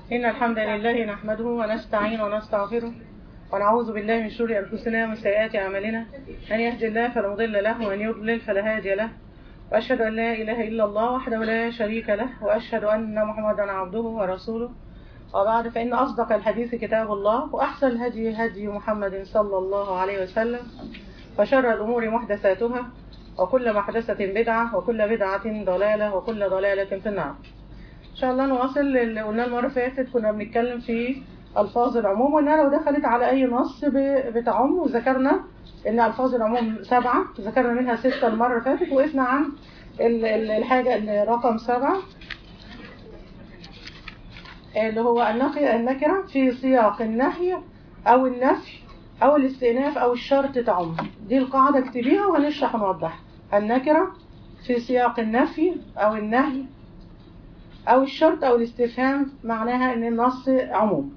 إن الحمد لله نحمده ونستعين ونستغفره ونعوذ بالله من شرور أنفسنا ومن سيئات أعمالنا من يهد الله فلا مضل له ومن يضلل فلا هادي له وأشهد أن لا إله إلا الله وحده لا شريك له وأشهد أن محمدا عبده ورسوله وبعد فإن أصدق الحديث كتاب الله وأحسن الهدي هدي محمد صلى الله عليه وسلم وشر الأمور محدثاتها وكل محدثة بدعة وكل بدعة ضلالة وكل ضلالة في النار إن شاء الله نواصل اللي قلناه المرة اللي فاتت كنا بنتكلم في ألفاظ العموم وإنها لو دخلت على أي نص ب- بتعم وذكرنا إن ألفاظ العموم سبعة ذكرنا منها ستة المرة اللي فاتت وقفنا عن ال- ال- الحاجة اللي رقم سبعة اللي هو النق- النكرة في سياق النهي أو النفي أو الاستئناف أو الشرط تعم دي القاعدة اكتبيها وهنشرح ونوضح النكرة في سياق النفي أو النهي أو الشرط أو الاستفهام معناها إن النص عموم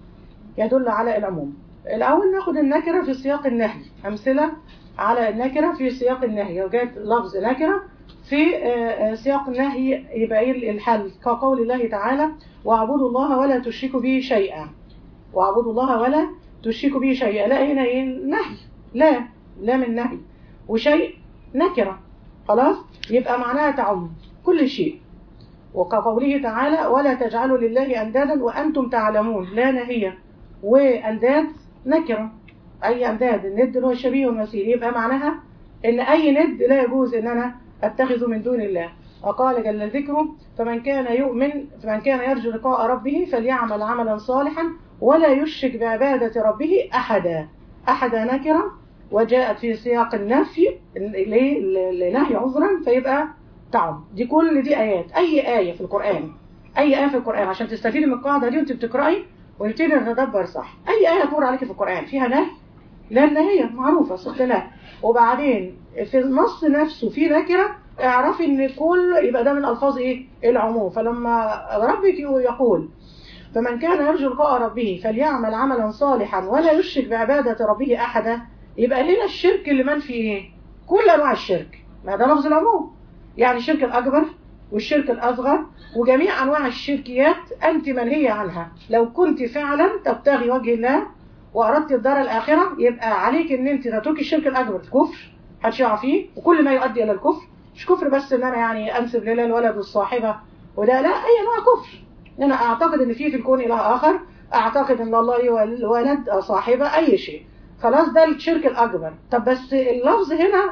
يدل على العموم الأول ناخد النكرة في سياق النهي أمثلة على النكرة في سياق النهي لو جاءت لفظ نكرة في آه، آه، سياق النهي يبقى ايه الحل كقول الله تعالى واعبدوا الله ولا تشركوا به شيئا واعبدوا الله ولا تشركوا به شيئا لا هنا ايه نهي لا لا من نهي وشيء نكرة خلاص يبقى معناها تعم كل شيء وكقوله تعالى ولا تجعلوا لله أندادا وأنتم تعلمون لا نهية وأنداد نكرة أي أنداد الند اللي هو الشبيه والمثيل يبقى معناها إن أي ند لا يجوز إن أنا أتخذه من دون الله وقال جل ذكره فمن كان يؤمن فمن كان يرجو لقاء ربه فليعمل عملا صالحا ولا يشرك بعبادة ربه أحدا أحدا نكرة وجاءت في سياق النفي ليه؟ لنهي عذرا فيبقى تعم دي كل دي آيات أي آية في القرآن أي آية في القرآن عشان تستفيدي من القاعدة دي وأنت بتقرأي ونبتدي نتدبر صح أي آية تمر عليك في القرآن فيها نهي لا النهية معروفة صوت لا وبعدين في النص نفسه في نكرة اعرفي ان كل يبقى ده من الفاظ ايه العموم فلما ربك يقول فمن كان يرجو لقاء ربه فليعمل عملا صالحا ولا يشرك بعبادة ربه احدا يبقى هنا الشرك اللي منفي ايه كل انواع الشرك ما ده لفظ العموم يعني الشرك الاكبر والشرك الاصغر وجميع انواع الشركيات انت منهيه عنها لو كنت فعلا تبتغي وجه الله واردت الدار الاخره يبقى عليك ان انت تتركي الشرك الاكبر كفر محدش يقع فيه وكل ما يؤدي الى الكفر مش كفر بس ان انا يعني انسب لله الولد والصاحبه وده لا اي نوع كفر انا اعتقد ان في في الكون اله اخر اعتقد ان الله ليه ولد أو صاحبه اي شيء خلاص ده الشرك الاكبر طب بس اللفظ هنا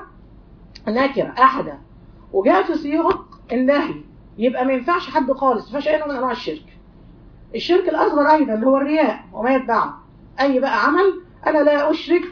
نكره احدا وجاء في سياق النهي يبقى ما ينفعش حد خالص ما ينفعش اي نوع من انواع الشرك الشرك الاصغر ايضا اللي هو الرياء وما يتبعه اي بقى عمل انا لا اشرك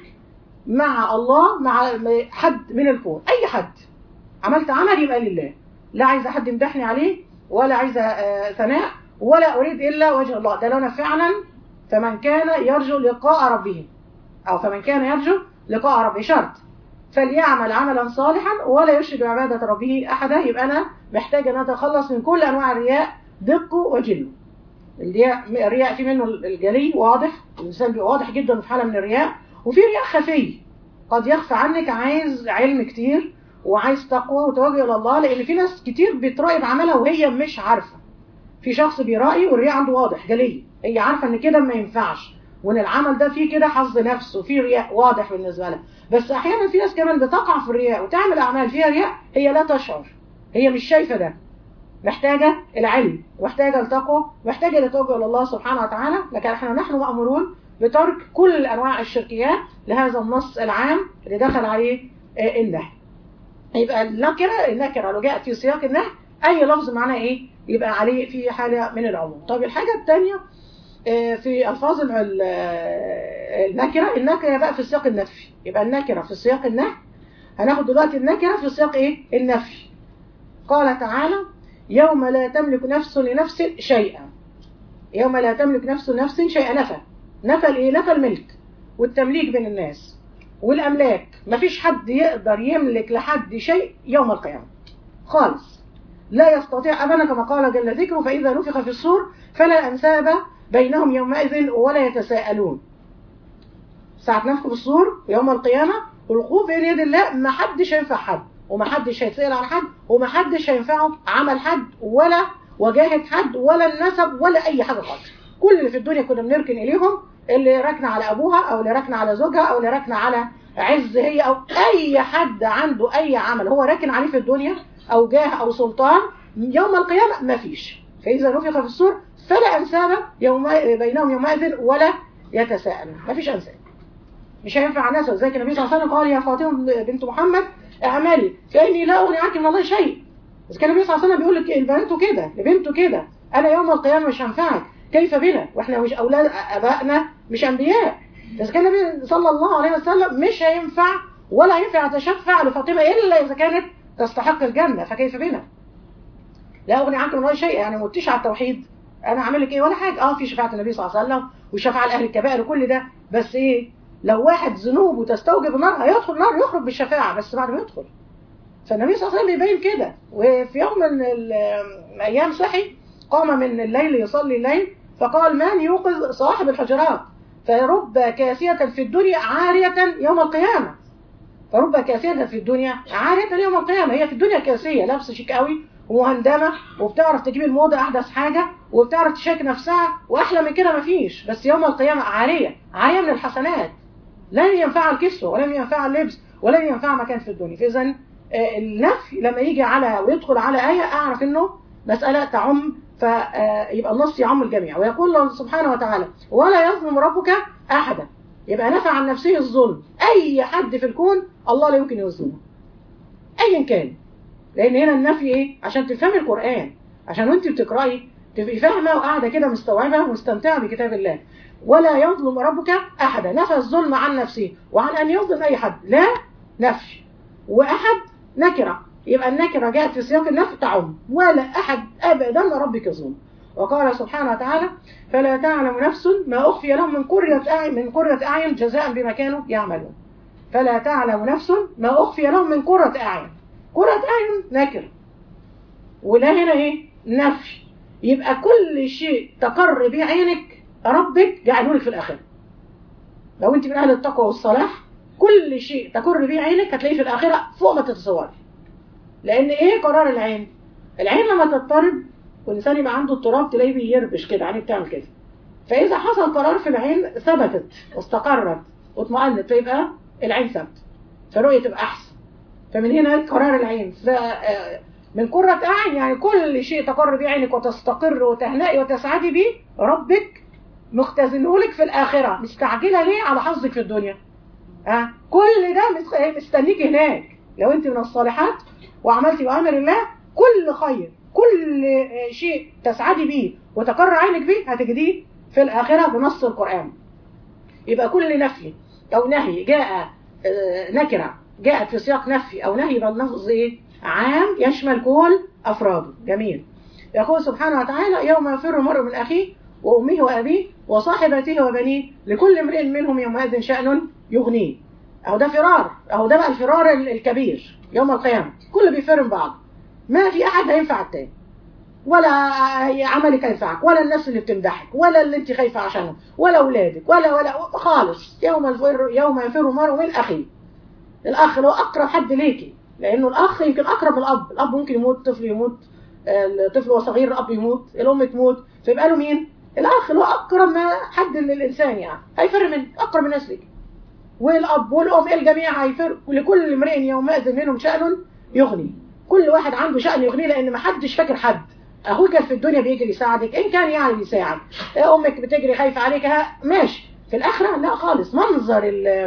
مع الله مع حد من الكون اي حد عملت عمل يبقى لله لا عايزه حد يمدحني عليه ولا عايزه آه، ثناء ولا اريد الا وجه الله ده لو انا فعلا فمن كان يرجو لقاء ربه او فمن كان يرجو لقاء ربه شرط فليعمل عملا صالحا ولا يشرك بعبادة ربه أحدا يبقى أنا محتاج أن أتخلص من كل أنواع الرياء دقه وجله الرياء الرياء في منه الجلي واضح الإنسان بيبقى واضح جدا في حالة من الرياء وفي رياء خفي قد يخفى عنك عايز علم كتير وعايز تقوى وتوجه إلى الله لأن في ناس كتير بترائي بعملها وهي مش عارفة في شخص بيرائي والرياء عنده واضح جلي هي عارفة إن كده ما ينفعش وان العمل ده فيه كده حظ نفس وفيه رياء واضح بالنسبه لها بس احيانا في ناس كمان بتقع في الرياء وتعمل اعمال فيها رياء هي لا تشعر هي مش شايفه ده محتاجه العلم محتاجه التقوى محتاجه التوجه الى الله سبحانه وتعالى لكن احنا نحن مامورون بترك كل انواع الشركيات لهذا النص العام اللي دخل عليه آه، النهي يبقى النكره النكره لو جاءت في سياق النهي اي لفظ معناه ايه يبقى عليه في حاله من العموم طب الحاجه الثانيه في ألفاظ ال- آه، النكرة النكرة بقى في سياق النفي يبقى النكرة في سياق النهي هناخد دلوقتي النكرة في سياق ايه النفي قال تعالى يوم لا تملك نفس لنفس شيئا يوم لا تملك نفس لنفس شيئا نفى نفى الايه نفى الملك والتمليك بين الناس والاملاك مفيش حد يقدر يملك لحد شيء يوم القيامة خالص لا يستطيع أبدا كما قال جل ذكره فإذا نفخ في الصور فلا أنساب بينهم يومئذ ولا يتساءلون ساعة نفخ في الصور يوم القيامة والوقوف بين يد الله ما حدش هينفع حد وما حدش هيتسأل عن حد وما حدش هينفعه عمل حد ولا وجاهة حد ولا النسب ولا أي حاجة خالص كل اللي في الدنيا كنا بنركن اليهم اللي راكنه على ابوها او اللي راكنه على زوجها او اللي راكنه على عز هي او اي حد عنده اي عمل هو راكن عليه في الدنيا او جاه او سلطان يوم القيامه ما فيش فاذا نفخ في الصور فلا انساب يوم بينهم يومئذ ولا يتساءلون ما فيش انساب مش هينفع ناس زي النبي صلى الله عليه وسلم قال يا فاطمه بنت محمد اعملي فاني لا اغني عنك من الله شيء بس كان النبي صلى الله عليه وسلم بيقول لك لبنته كده لبنته كده انا يوم القيامه مش هنفعك كيف بنا واحنا مش اولاد ابائنا مش انبياء بس كان النبي صلى الله عليه وسلم مش هينفع ولا ينفع يتشفع لفاطمه الا اذا كانت تستحق الجنه فكيف بنا لا اغني عنك من الله شيء يعني ما قلتيش على التوحيد انا اعمل لك ايه ولا حاجه اه في شفاعه النبي صلى الله عليه وسلم وشفاعه لاهل الكبائر وكل ده بس ايه لو واحد ذنوبه تستوجب النار هيدخل النار يخرج بالشفاعه بس بعد ما يدخل فالنبي صلى الله عليه وسلم بيبين كده وفي يوم من الايام صحي قام من الليل يصلي الليل فقال من يوقظ صاحب الحجرات فرب كاسية في الدنيا عارية يوم القيامة فرب كاسية في الدنيا عارية يوم القيامة هي في الدنيا كاسية لابسة شيك قوي ومهندمة وبتعرف تجيب الموضة أحدث حاجة وبتعرف تشيك نفسها وأحلى من كده مفيش بس يوم القيامة عارية عارية من الحسنات لن ينفع الكسوة ولن ينفع اللبس ولن ينفع مكان في الدنيا فإذا النفي لما يجي على ويدخل على آية أعرف إنه مسألة تعم فيبقى النص يعم الجميع ويقول الله سبحانه وتعالى ولا يظلم ربك أحدا يبقى نفع عن نفسه الظلم أي حد في الكون الله لا يمكن يظلمه أيا كان لأن هنا النفي إيه عشان تفهمي القرآن عشان وانت بتقرأي تبقي فاهمة وقاعدة كده مستوعبة ومستمتعة بكتاب الله ولا يظلم ربك أحدا نفى الظلم عن نفسه وعن أن يظلم أي حد لا نفي وأحد نكرة يبقى النكرة جاءت في سياق النفي تعم ولا أحد أبدا ربك يظلم وقال سبحانه وتعالى فلا تعلم نفس ما أخفي لهم من قرة أعين من قرة أعين جزاء بما كانوا يعملون فلا تعلم نفس ما أخفي لهم من قرة أعين قرة أعين نكر ولا هنا إيه نفي يبقى كل شيء تقر به عينك ربك جعله لك في الآخرة لو أنت من أهل التقوى والصلاح كل شيء تقر به عينك هتلاقيه في الآخرة فوق ما تتصوري لأن إيه قرار العين العين لما تضطرب والإنسان يبقى عنده اضطراب تلاقيه بيربش كده عينيه بتعمل كده فإذا حصل قرار في العين ثبتت واستقرت واطمأنت فيبقى العين ثابته فرؤية تبقى أحسن فمن هنا قرار العين ف من قرة أعين يعني كل شيء تقر به عينك وتستقر وتهنئي وتسعدي به ربك مختزنه لك في الآخرة مستعجلة ليه على حظك في الدنيا ها كل ده مستنيك هناك لو انت من الصالحات وعملتي بأمر الله كل خير كل شيء تسعدي به وتقر عينك به هتجديه في الآخرة بنص القرآن يبقى كل نفي أو نهي جاء نكرة جاءت في سياق نفي أو نهي يبقى اللفظ إيه؟ عام يشمل كل أفراده جميل يقول سبحانه وتعالى يوم يفر المرء من أخيه وأمه وأبيه وصاحبته وبنيه لكل امرئ منهم يومئذ شأن يغنيه أهو ده فرار أهو ده بقى الفرار الكبير يوم القيامة كله بيفر من بعض ما في أحد هينفع التاني ولا عملك هينفعك ولا الناس اللي بتمدحك ولا اللي انت خايفة عشانهم ولا أولادك ولا ولا خالص يوم الفر يوم يفر المرء من أخيه الأخ اللي هو أقرب حد ليكي لأنه الأخ يمكن أقرب من الأب الأب ممكن يموت طفل يموت الطفل وهو صغير الأب يموت الأم تموت فيبقى له مين؟ الأخ اللي هو أقرب ما حد للإنسان يعني هيفر من أقرب الناس ليك والأب والأم الجميع هيفر لكل امرئ يومئذ منهم شأن يغني كل واحد عنده شأن يغنيه لأن ما حدش فاكر حد أخوك في الدنيا بيجري يساعدك إن كان يعني بيساعد أمك بتجري خايفة عليك ها ماشي في الآخرة لا خالص منظر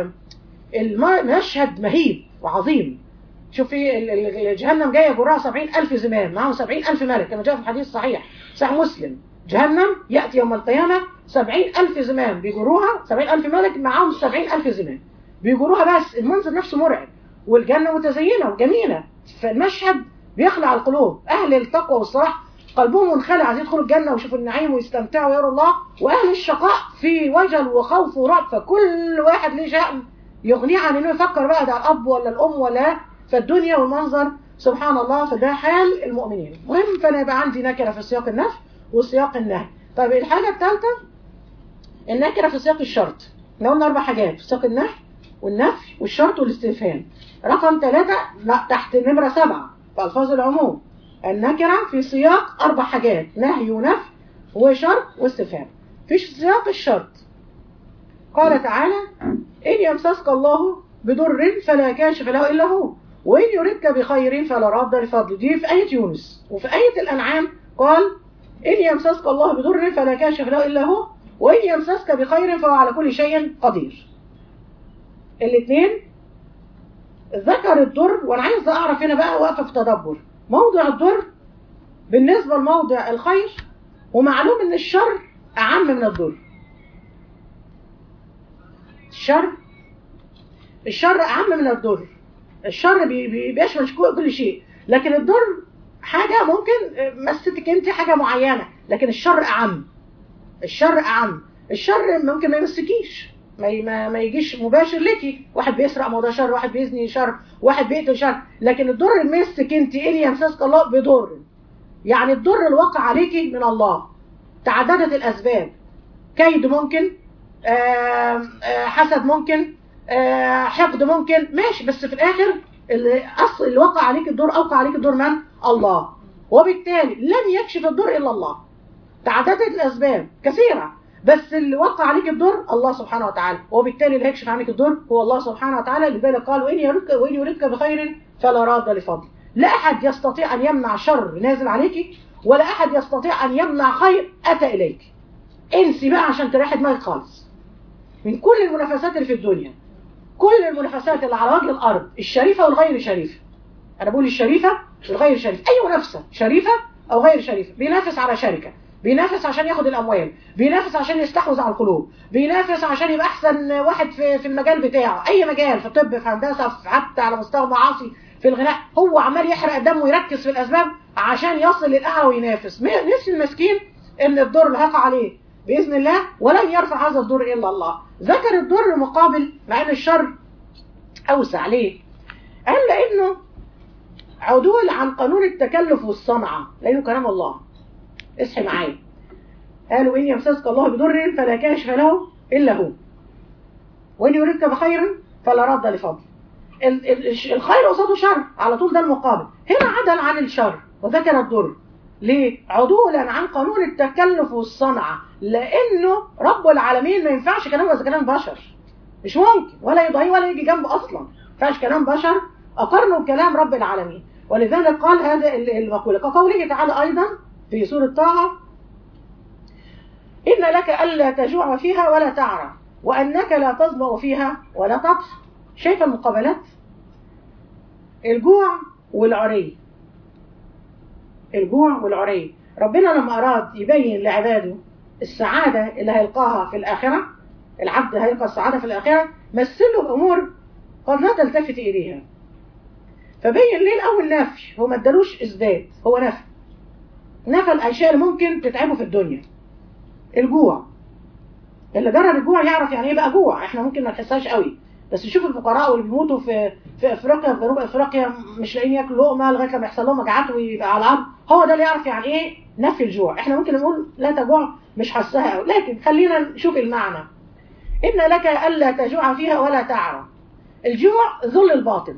المشهد مهيب وعظيم شوفي جهنم جاية جراها سبعين ألف زمام معهم سبعين ألف ملك كما جاء في الحديث الصحيح صحيح مسلم جهنم يأتي يوم القيامة سبعين ألف زمام بيجروها سبعين ألف ملك معهم سبعين ألف زمام بيجروها بس المنظر نفسه مرعب والجنة متزينة وجميلة فالمشهد بيخلع القلوب أهل التقوى والصلاح قلبهم منخلع عايزين يدخلوا الجنة ويشوفوا النعيم ويستمتعوا ويروا الله وأهل الشقاء في وجل وخوف ورعب فكل واحد ليه شأن يغنيه عن انه يفكر بقى ده الأب ولا الأم ولا فالدنيا والمنظر سبحان الله فده حال المؤمنين مهم فأنا يبقى عندي نكرة في سياق النفي وسياق النهي طيب الحاجة الثالثة النكرة في سياق الشرط احنا قلنا أربع حاجات في سياق النهي والنفي والشرط والاستفهام رقم ثلاثة لا تحت النمرة سبعة في ألفاظ العموم النكرة في سياق أربع حاجات نهي ونفي وشرط واستفهام في سياق الشرط قال تعالى إن يمسسك الله بضر فلا كاشف له إلا هو وإن يردك بخير فلا راد لفضله دي في آية يونس وفي آية الأنعام قال إن يمسسك الله بضر فلا كاشف له إلا هو وإن يمسسك بخير فهو على كل شيء قدير الاثنين ذكر الضر وأنا عايز أعرف هنا بقى واقفة في تدبر موضع الضر بالنسبة لموضع الخير ومعلوم إن الشر أعم من الضر الشر الشر أعم من الضر الشر بي- بي- بيشمل كل شيء لكن الضر حاجة ممكن مستك انت حاجة معينة لكن الشر أعم الشر أعم الشر ممكن ما يمسكيش ما ي- ما, ما يجيش مباشر ليكي واحد بيسرق ما هو ده شر واحد بيزني شر واحد بيقتل شر لكن الضر المسك انت ايه اللي يمسسك الله بضر يعني الضر الواقع عليكي من الله تعددت الأسباب كيد ممكن آم، آه، حسد ممكن آه، حقد ممكن ماشي بس في الآخر اللي أصل اللي وقع عليك الدور أوقع عليك الدور من؟ الله وبالتالي لن يكشف الدور إلا الله تعددت الأسباب كثيرة بس اللي وقع عليك الدور الله سبحانه وتعالى وبالتالي اللي هيكشف عنك الدور هو الله سبحانه وتعالى لذلك قال وإن يردك, وإن يردك بخير فلا راد لفضل لا أحد يستطيع أن يمنع شر نازل عليك ولا أحد يستطيع أن يمنع خير أتى إليك انسي بقى عشان تريحي دماغك خالص من كل المنافسات اللي في الدنيا كل المنافسات اللي على وجه الأرض الشريفة والغير شريفة أنا بقول الشريفة والغير شريفة أي منافسة شريفة أو غير شريفة بينافس على شركة بينافس عشان ياخد الأموال بينافس عشان يستحوذ على القلوب بينافس عشان يبقى أحسن واحد في, في المجال بتاعه أي مجال في طب في هندسة في حتى على مستوى المعاصي في الغناء هو عمال يحرق دمه ويركز في الأسباب عشان يصل للأعلى وينافس م- نفس المسكين إن الدور اللي هيقع عليه بإذن الله ولن يرفع هذا الدور إلا الله ذكر الدور مقابل مع أن الشر أوسع ليه قال لأنه عدول عن قانون التكلف والصنعة لأنه كلام الله اصحي معايا قالوا إن يمسسك الله بضر فلا كاشف له إلا هو وإن يردك بخير فلا رد لفضل ال- ال- الش- الخير قصاده شر على طول ده المقابل هنا عدل عن الشر وذكر الضر ليه؟ عدولا عن قانون التكلف والصنعة لأنه رب العالمين ما ينفعش كلام إذا كلام بشر مش ممكن ولا يضاهيه ولا يجي جنبه أصلا ما ينفعش كلام بشر أقرنه بكلام رب العالمين ولذلك قال هذا ال- المقولة كقوله تعالى أيضا في سورة طه إن لك ألا تجوع فيها ولا تعرى وأنك لا تظمأ فيها ولا تضحى شايف المقابلات الجوع والعري الجوع والعري ربنا لما أراد يبين لعباده السعادة اللي هيلقاها في الآخرة العبد هيلقى السعادة في الآخرة مثله بأمور قد لا تلتفت إليها فبين ليه الأول نفي هو ما ادالوش إثبات هو نفي نفى الأشياء اللي ممكن تتعبه في الدنيا الجوع اللي جرب الجوع يعرف يعني ايه بقى جوع احنا ممكن ما نحسهاش قوي بس شوف الفقراء واللي بيموتوا في في افريقيا في جنوب افريقيا مش لاقيين ياكلوا لقمه لغايه لما يحصل لهم مجاعات ويبقى على الارض هو ده اللي يعرف يعني ايه نفي الجوع احنا ممكن نقول لا تجوع مش حاساها قوي لكن خلينا نشوف المعنى ان لك الا تجوع فيها ولا تعرى الجوع ذل الباطن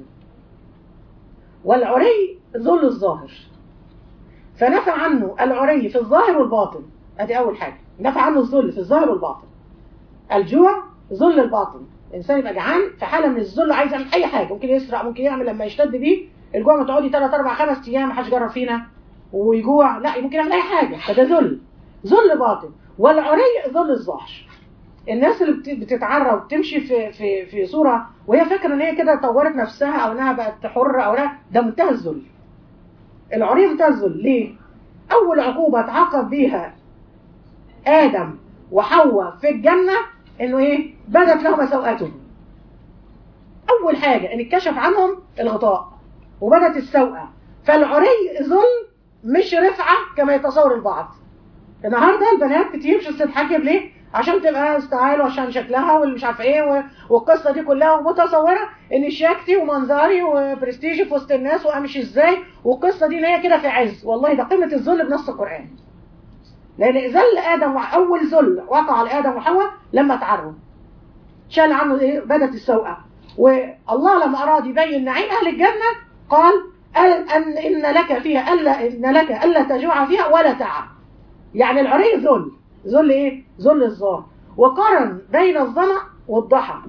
والعري ذل الظاهر فنفى عنه العري في الظاهر والباطن ادي اول حاجه نفى عنه الذل في الظاهر والباطن الجوع ذل الباطن الانسان يبقى جعان في حاله من الذل عايز يعمل اي حاجه ممكن يسرق ممكن يعمل لما يشتد بيه الجوع ما تقعدي 3 4 5 ايام ما حدش جرب فينا ويجوع لا ممكن يعمل اي حاجه فده ذل ذل باطن والعري ذل الظاهر الناس اللي بت- بتتعرى وبتمشي في في في صوره وهي فاكره ان هي كده طورت نفسها او انها بقت حره او لا ده منتهى الذل العري منتهى الذل ليه؟ اول عقوبه اتعاقب بيها ادم وحواء في الجنه انه ايه؟ بدت لهما سوءاتهم اول حاجه ان اتكشف عنهم الغطاء وبدت السوءه فالعري ذل مش رفعه كما يتصور البعض النهارده البنات كتير مش بتتحجب ليه؟ عشان تبقى ستايل وعشان شكلها واللي مش عارفه ايه و- والقصه دي كلها ومتصوره ان شياكتي ومنظري وبرستيجي في وسط الناس وامشي ازاي والقصه دي ان هي كده في عز والله ده قمه الذل بنص القران لان ذل ادم وع- اول ذل وقع على ادم وحواء لما تعروا شال عنه ايه بدت السوءه والله لما اراد يبين نعيم اهل الجنه قال قال ان ان لك فيها الا ان لك الا تجوع فيها ولا تعب يعني العري ذل ذل ايه ذل الظاهر وقارن بين الظمأ والضحى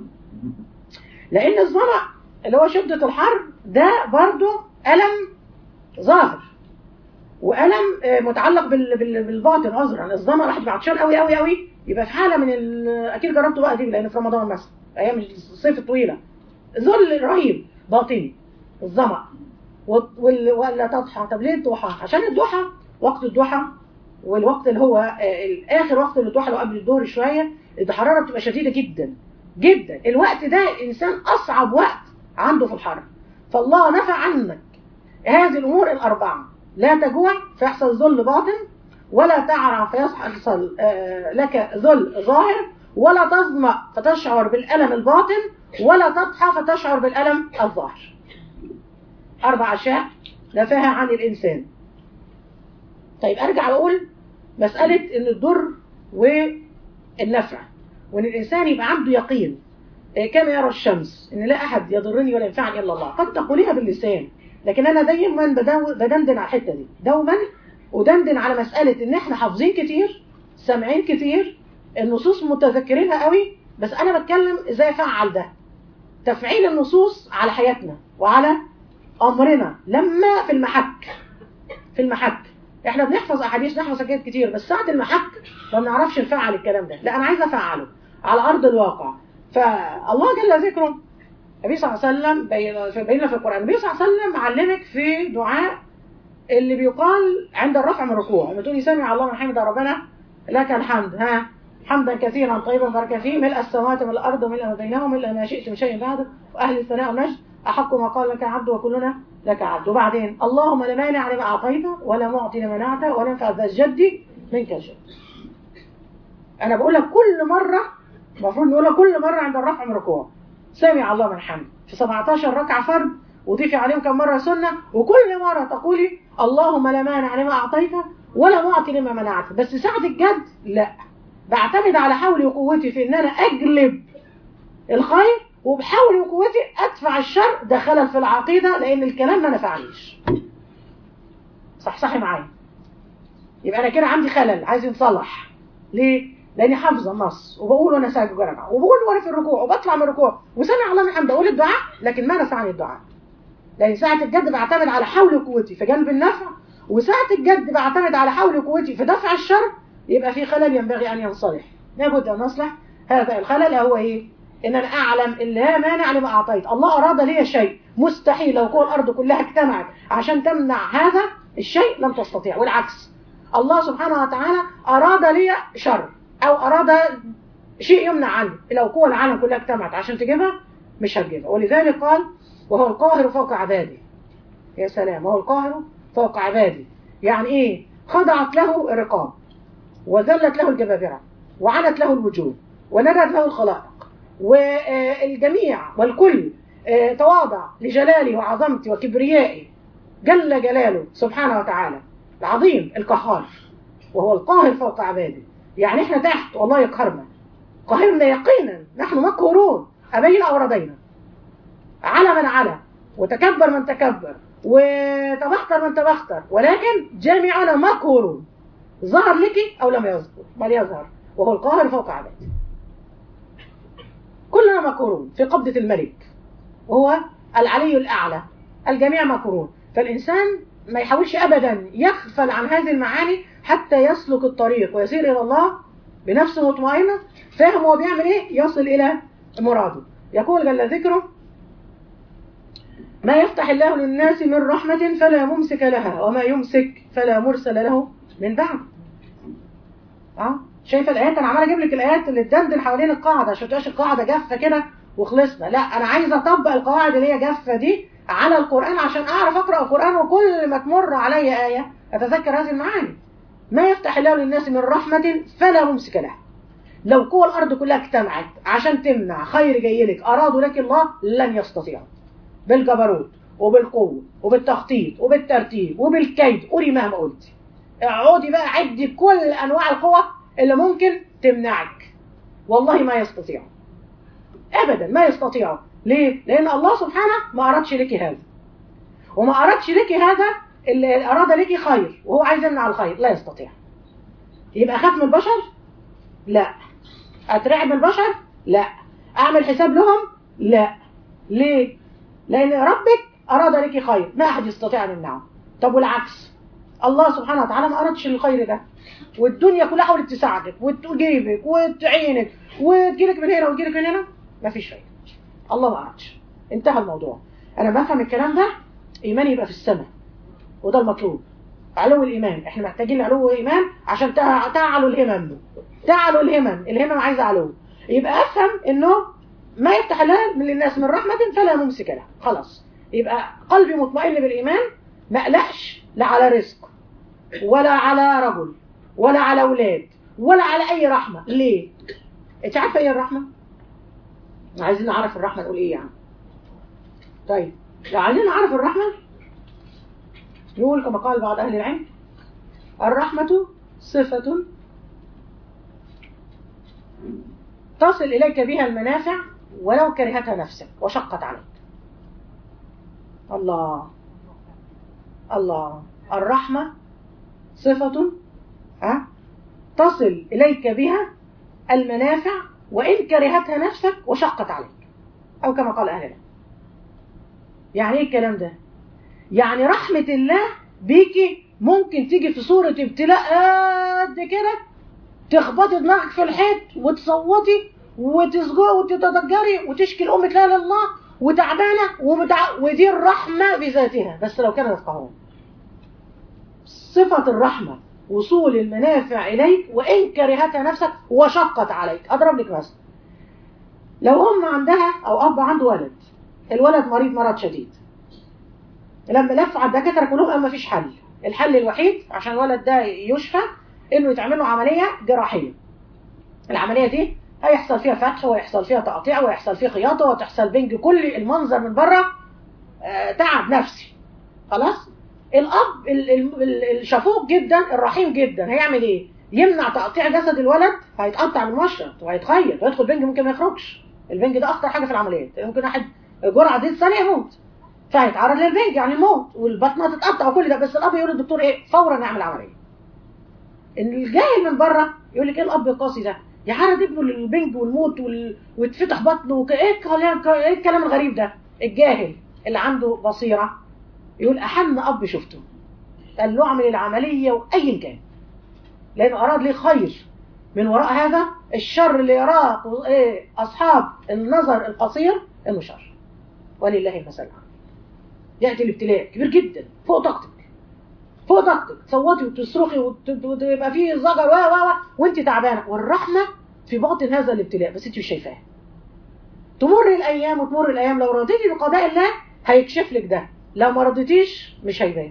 لان الظمأ اللي هو شدة الحر ده برضو ألم ظاهر وألم آه، متعلق بال- بال- بالباطن عذرا الظمأ راح يبقى عطشان قوي قوي قوي يبقى في حالة من ال... أكيد جربته بقى دي لأن في رمضان مثلا أيام الصيف الطويلة ذل رهيب باطني الظمأ وال- وال- ولا تضحى طب ليه الضحى عشان الضحى وقت الضحى والوقت اللي هو آه، اخر وقت الضحى اللي هو قبل الظهر شويه الحراره بتبقى شديده جدا جدا الوقت ده الانسان اصعب وقت عنده في الحر فالله نفى عنك هذه الامور الاربعه لا تجوع فيحصل ذل باطن ولا تعرى فيحصل آه، لك ذل ظاهر ولا تظمأ فتشعر بالألم الباطن ولا تضحى فتشعر بالألم الظاهر أربع أشياء نفاها عن الإنسان طيب أرجع وأقول مسألة إن الضر والنفع وإن الإنسان يبقى عنده يقين إيه، كما يرى الشمس إن لا أحد يضرني ولا ينفعني إلا الله قد تقوليها باللسان لكن أنا دايما بدو- بدندن على الحتة دي دوما ودندن على مسألة إن إحنا حافظين كتير سامعين كتير النصوص متذكرينها قوي بس أنا بتكلم إزاي أفعل ده تفعيل النصوص على حياتنا وعلى أمرنا لما في المحك في المحك احنا بنحفظ احاديث نحفظ حاجات كتير بس ساعة المحك ما بنعرفش نفعل الكلام ده لا انا عايزه افعله على ارض الواقع فالله جل ذكره النبي صلى الله عليه وسلم بين في بين في القران النبي صلى الله عليه وسلم علمك في دعاء اللي بيقال عند الرفع من الركوع لما تقولي سمع الله من حمد ربنا لك الحمد ها حمدا كثيرا طيبا بارك فيه ملء السماوات والارض وملء ما بينهما ملء ما شئت من شيء بعده واهل الثناء والمجد احق ما قال لك عبد وكلنا لك عبد وبعدين اللهم لا مانع لما اعطيت ولا معطي لما منعت ولا ينفع ذا الجد منك الجد انا بقول لك كل مره المفروض نقولها كل مره عند الرفع من الركوع سمع الله من حمد في 17 ركعه فرض وضيفي عليهم كم مره سنه وكل مره تقولي اللهم لا مانع لما اعطيت ولا معطي لما منعت بس ساعه الجد لا بعتمد على حولي وقوتي في ان انا اجلب الخير وبحولي وقوتي ادفع الشر ده خلل في العقيده لان الكلام ما نفعنيش صح صحي معايا يبقى انا كده عندي خلل عايز يتصلح ليه لاني حافظه النص وبقول وانا ساجد جرجع وبقول وانا في الركوع وبطلع من الركوع وسامع الله من حمد اقول الدعاء لكن ما نفعني الدعاء لان ساعه الجد بعتمد على حولي وقوتي في جلب النفع وساعه الجد بعتمد على حولي وقوتي في دفع الشر يبقى في خلل ينبغي ان ينصلح لابد ان نصلح هذا الخلل هو ايه ان انا اعلم ان لا مانع لما اعطيت الله اراد لي شيء مستحيل لو كل الارض كلها اجتمعت عشان تمنع هذا الشيء لم تستطيع والعكس الله سبحانه وتعالى اراد لي شر او اراد شيء يمنع عني لو قوى العالم كلها اجتمعت عشان تجيبها مش هتجيبها ولذلك قال وهو القاهر فوق عباده يا سلام وهو القاهر فوق عباده يعني ايه خضعت له الرقاب وذلت له الجبابرة وعنت له الوجوه وندت له الخلائق والجميع والكل آه، تواضع لجلالي وعظمتي وكبريائي جل جلاله سبحانه وتعالى العظيم القهار وهو القاهر فوق عباده يعني احنا تحت والله يقهرنا قهرنا يقينا نحن مقهورون أبينا أو رضينا على من على وتكبر من تكبر وتبختر من تبختر ولكن جميعنا مقهورون ظهر لك أو لم يظهر بل يظهر وهو القاهر فوق عباده كلنا مقهورون في قبضة الملك وهو العلي الأعلى الجميع مقهورون فالإنسان ما يحاولش أبدا يغفل عن هذه المعاني حتى يسلك الطريق ويسير إلى الله بنفسه مطمئنة فاهم هو بيعمل إيه يصل إلى مراده يقول جل ذكره ما يفتح الله للناس من رحمة فلا ممسك لها وما يمسك فلا مرسل له من بعد اه شايفه الايات انا عمال اجيب لك الايات اللي تدندن حوالين القاعده عشان تبقاش القاعده جافه كده وخلصنا لا انا عايزه اطبق القواعد اللي هي جافه دي على القران عشان اعرف اقرا القران وكل ما تمر علي ايه اتذكر هذه المعاني ما يفتح الله للناس من رحمه فلا ممسك لها لو قوى الارض كلها اجتمعت عشان تمنع خير جاي لك ارادوا لك الله لن يستطيعوا بالجبروت وبالقوه وبالتخطيط وبالترتيب وبالكيد قولي مهما قلتي اقعدي بقى عدي كل انواع القوى اللي ممكن تمنعك والله ما يستطيع ابدا ما يستطيع ليه لان الله سبحانه ما ارادش لك هذا وما ارادش لك هذا اللي اراد لك خير وهو عايز يمنع الخير لا يستطيع يبقى خاف من البشر لا اترعب من البشر لا اعمل حساب لهم لا ليه لان ربك اراد لك خير ما احد يستطيع ان يمنعه طب والعكس الله سبحانه وتعالى ما اردش الخير ده والدنيا كلها حاولت تساعدك وتجيبك وتعينك وتجيلك من هنا وتجيلك من هنا ما فيش فايده الله ما اردش انتهى الموضوع انا بفهم الكلام ده ايماني يبقى في السماء وده المطلوب علو الايمان احنا محتاجين علو ايمان عشان تع- تعلو الهمم تعلو الهمم الهمم عايزه علو يبقى افهم انه ما يفتح الله من الناس من رحمه فلا ممسك له خلاص يبقى قلبي مطمئن بالايمان ما اقلقش لا على رزق ولا على رجل ولا على اولاد ولا على اي رحمه ليه انت عارفه ايه الرحمه عايزين نعرف الرحمه نقول ايه يعني طيب لو عايزين نعرف الرحمه نقول كما قال بعض أهل العلم الرحمة صفة تصل إليك بها المنافع ولو كرهتها نفسك وشقت عليك الله الله الرحمة صفة ها تصل إليك بها المنافع وإن كرهتها نفسك وشقت عليك أو كما قال أهل العلم يعني إيه الكلام ده يعني رحمة الله بيكي ممكن تيجي في صورة ابتلاء قد كده تخبطي دماغك في الحيط وتصوتي وتسجدي وتتضجري وتشكي لأمك لا إله إلا الله وتعبانة ومتع... ودي الرحمة بذاتها بس لو كانوا يفقهون صفة الرحمة وصول المنافع إليك وإن كرهتها نفسك وشقت عليك أضرب لك مثلا لو أم عندها أو أب عنده ولد الولد مريض مرض شديد لما لف على الدكاتره كلهم قال مفيش حل الحل الوحيد عشان الولد ده يشفى انه يتعمل له عمليه جراحيه العمليه دي هيحصل فيها فتح ويحصل فيها تقطيع ويحصل فيها خياطه وتحصل بنج كل المنظر من بره آه تعب نفسي خلاص الاب ال- ال- ال- الشفوق جدا الرحيم جدا هيعمل ايه يمنع تقطيع جسد الولد هيتقطع بالمشرط وهيتخيط ويدخل بنج ممكن ما يخرجش البنج ده اخطر حاجه في العمليات ممكن واحد جرعه دي ثانيه يموت فهيتعرض للبنج يعني الموت والبطنه تتقطع وكل ده بس الاب يقول للدكتور ايه فورا نعمل عمليه الجاهل من بره يقول لك ايه الاب القاسي ده يعرض ابنه للبنج والموت وال... ويتفتح بطنه وك... ايه الكلام ايه الكلام الغريب ده الجاهل اللي عنده بصيره يقول احن اب شفته قال له اعمل العمليه وايا كان لانه اراد لي خير من وراء هذا الشر اللي يراه إيه اصحاب النظر القصير انه شر ولله المثل الأعلى. ياتي الابتلاء كبير جدا فوق طاقتك فوق طاقتك تصوتي وتصرخي وت- وتبقى فيه زجر و و و وانت تعبانه والرحمه في باطن هذا الابتلاء بس انت مش شايفاها تمر الايام وتمر الايام لو رضيتي بقضاء الله هيكشف لك ده لو ما رضيتيش مش هيبان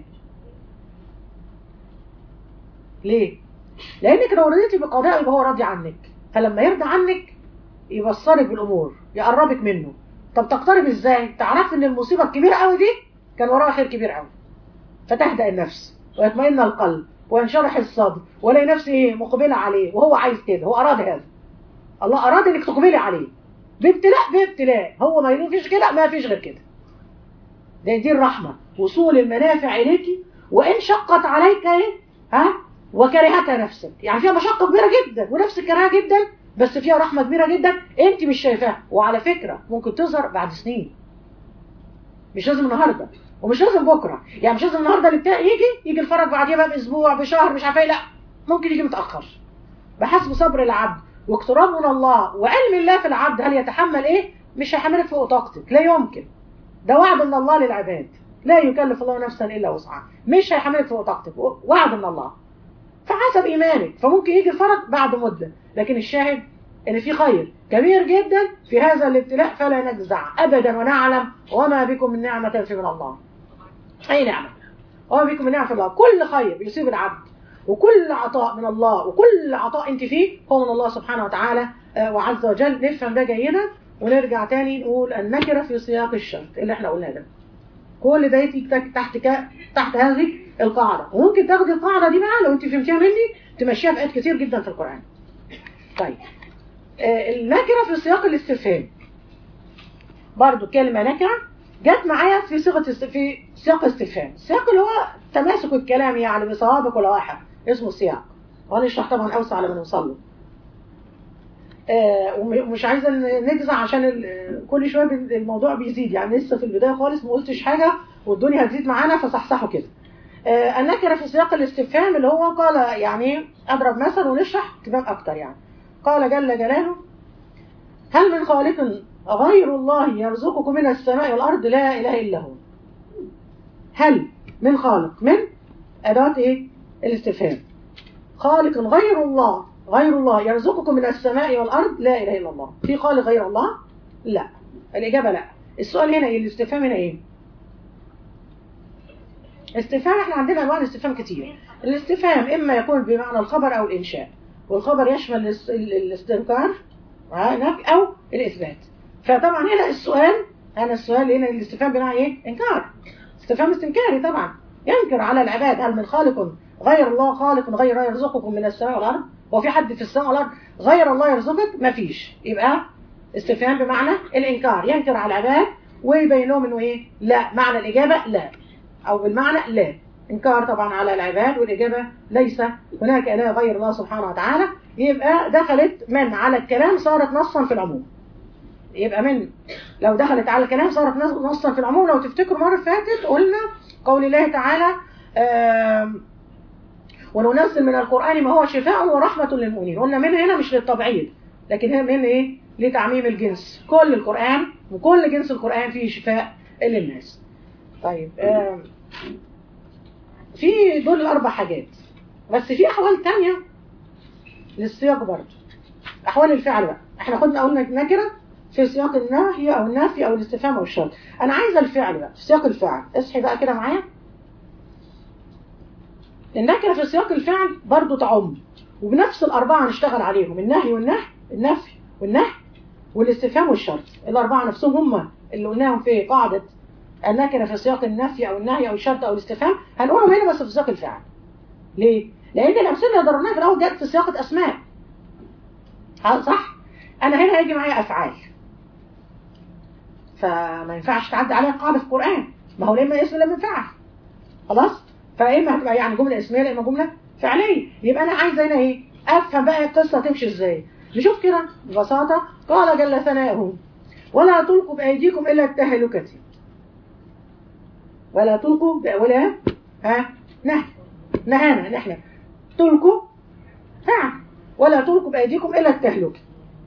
ليه لانك لو رضيتي بقضاء يبقى هو راضي عنك فلما يرضى عنك يبصرك بالامور يقربك منه طب تقترب ازاي تعرف ان المصيبه الكبيره قوي دي كان وراها خير كبير قوي فتهدأ النفس ويطمئن القلب وينشرح الصدر ولاقي نفسي ايه مقبله عليه وهو عايز كده هو اراد هذا الله اراد انك تقبلي عليه بابتلاء بابتلاء هو ما فيش كده ما فيش غير كده دي, دي الرحمه وصول المنافع اليكي وان شقت عليك ايه ها وكرهتها نفسك يعني فيها مشقه كبيره جدا ونفسك كرهها جدا بس فيها رحمه كبيره جدا انت مش شايفاها وعلى فكره ممكن تظهر بعد سنين مش لازم النهارده ومش لازم بكره يعني مش لازم النهارده الابتلاء يجي يجي الفرج بعديها بقى باسبوع بشهر مش عارفه ايه لا ممكن يجي متاخر بحسب صبر العبد واقترابه من الله وعلم الله في العبد هل يتحمل ايه مش هيحملك فوق طاقتك لا يمكن ده وعد من الله للعباد لا يكلف الله نفسا الا وسعها مش هيحملك فوق طاقتك وعد من الله فحسب ايمانك فممكن يجي الفرج بعد مده لكن الشاهد ان في خير كبير جدا في هذا الابتلاء فلا نجزع ابدا ونعلم وما بكم من نعمه فمن الله اي نعمه وما بكم من نعمه الله كل خير يصيب العبد وكل عطاء من الله وكل عطاء انت فيه هو من الله سبحانه وتعالى وعز وجل نفهم ده جيدا ونرجع تاني نقول النكره في سياق الشرط اللي احنا قلناه ده كل ده يجي تحت ك... تحت هذه القاعده وممكن تاخدي القاعده دي بقى لو انت فهمتيها مني تمشيها في ايات كتير جدا في القران طيب آه النكره في سياق الاستفهام برضو كلمه نكره جت معايا في صيغه است... في سياق استفهام السياق اللي هو تماسك الكلام يعني بصوابق ولوائح اسمه السياق وهنشرح طبعا اوسع لما نوصل له آه، وم- ومش عايزه ن- نجزع عشان ال- كل شويه بن- الموضوع بيزيد يعني لسه في البدايه خالص ما قلتش حاجه والدنيا هتزيد معانا فصحصحوا كده آه، النكره في سياق الاستفهام اللي هو قال يعني اضرب مثل ونشرح تبان اكتر يعني قال جل جلاله هل من خالق غير الله يرزقكم من السماء والارض لا اله الا هو هل من خالق من اداه ايه الاستفهام خالق غير الله غير الله يرزقكم من السماء والارض لا اله الا الله في خالق غير الله لا الاجابه لا السؤال هنا ايه الاستفهام هنا ايه استفهام احنا عندنا انواع الاستفهام كتير الاستفهام اما يكون بمعنى الخبر او الانشاء والخبر يشمل الاس- ال- الاستنكار ها، نفي او الاثبات فطبعا هنا السؤال هنا السؤال هنا الاستفهام بمعنى ايه انكار استفهام استنكاري طبعا ينكر على العباد هل من خالق غير الله خالق غير يرزقكم من السماء والارض هو في حد في السماء والارض غير الله يرزقك مفيش يبقى استفهام بمعنى الانكار ينكر على العباد ويبين لهم انه ايه لا معنى الاجابه لا او بالمعنى لا انكار طبعا على العباد والاجابه ليس هناك اله غير الله سبحانه وتعالى يبقى دخلت من على الكلام صارت نصا في العموم يبقى من لو دخلت على الكلام صارت نصا في العموم لو تفتكروا مرة فاتت قلنا قول الله تعالى آم، وننزل من القرآن ما هو شفاء ورحمة للمؤمنين قلنا من هنا مش للتبعيد لكن هي من ايه لتعميم الجنس كل القرآن وكل جنس القرآن فيه شفاء للناس طيب آم، في دول الأربع حاجات بس في أحوال تانية للسياق برضه أحوال الفعل بقى احنا خدنا قلنا نكرة في سياق النهي أو النفي أو الاستفهام أو الشرط أنا عايزة الفعل بقى في سياق الفعل اصحي بقى كده معايا النكرة في سياق الفعل برضو تعم وبنفس الأربعة هنشتغل عليهم النهي والنهي النفي والنهي والاستفهام والشرط الأربعة نفسهم هم اللي قلناهم في قاعدة النكرة في سياق النفي أو النهي أو الشرط أو الاستفهام هنقولهم هنا بس في سياق الفعل ليه؟ لأن الأمثلة اللي ضربناها في الأول جت في سياق أسماء ها صح؟ أنا هنا هيجي معايا أفعال فما ينفعش تعدي عليها قاعدة في القرآن ما هو لا إما اسم لا إما فعل خلاص؟ فإما هتبقى يعني جملة اسمية لا إما جملة فعلية يبقى أنا عايزة هنا إيه؟ أفهم بقى القصة تمشي إزاي نشوف كده ببساطة قال جل ثناؤه ولا تلقوا بأيديكم إلى التهلكة ولا تلقوا ب- ولا ها نهي نهانا نحن تلقوا فعل ولا تلقوا بأيديكم إلى التهلكة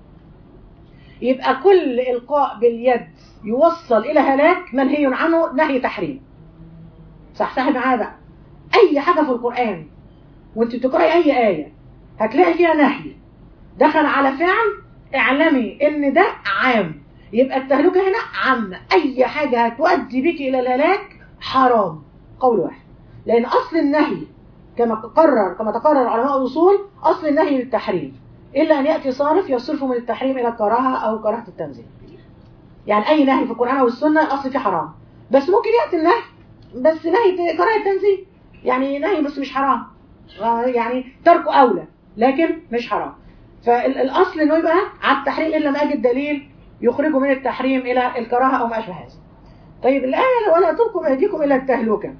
يبقى كل إلقاء باليد يوصل إلى هلاك منهي عنه نهي تحريم صح صح معايا بقى أي حاجة في القرآن وانت بتقرأي أي آية هتلاقي فيها نهي دخل على فعل اعلمي ان ده عام يبقى التهلكة هنا عامة اي حاجة هتؤدي بك الى الهلاك حرام قول واحد لان اصل النهي كما قرر كما تقرر علماء الاصول اصل النهي للتحريم الا ان ياتي صارف يصرفه من التحريم الى الكراهه او كراهه التنزيه يعني اي نهي في القران او السنه الاصل فيه حرام بس ممكن ياتي النهي بس نهي كراهه التنزيه يعني نهي بس مش حرام آه، يعني تركه اولى لكن مش حرام فالاصل انه يبقى على التحريم الا ما اجد دليل يخرجه من التحريم الى الكراهه او ما اشبه هذا طيب الايه ولا تلقوا بايديكم الى التهلكه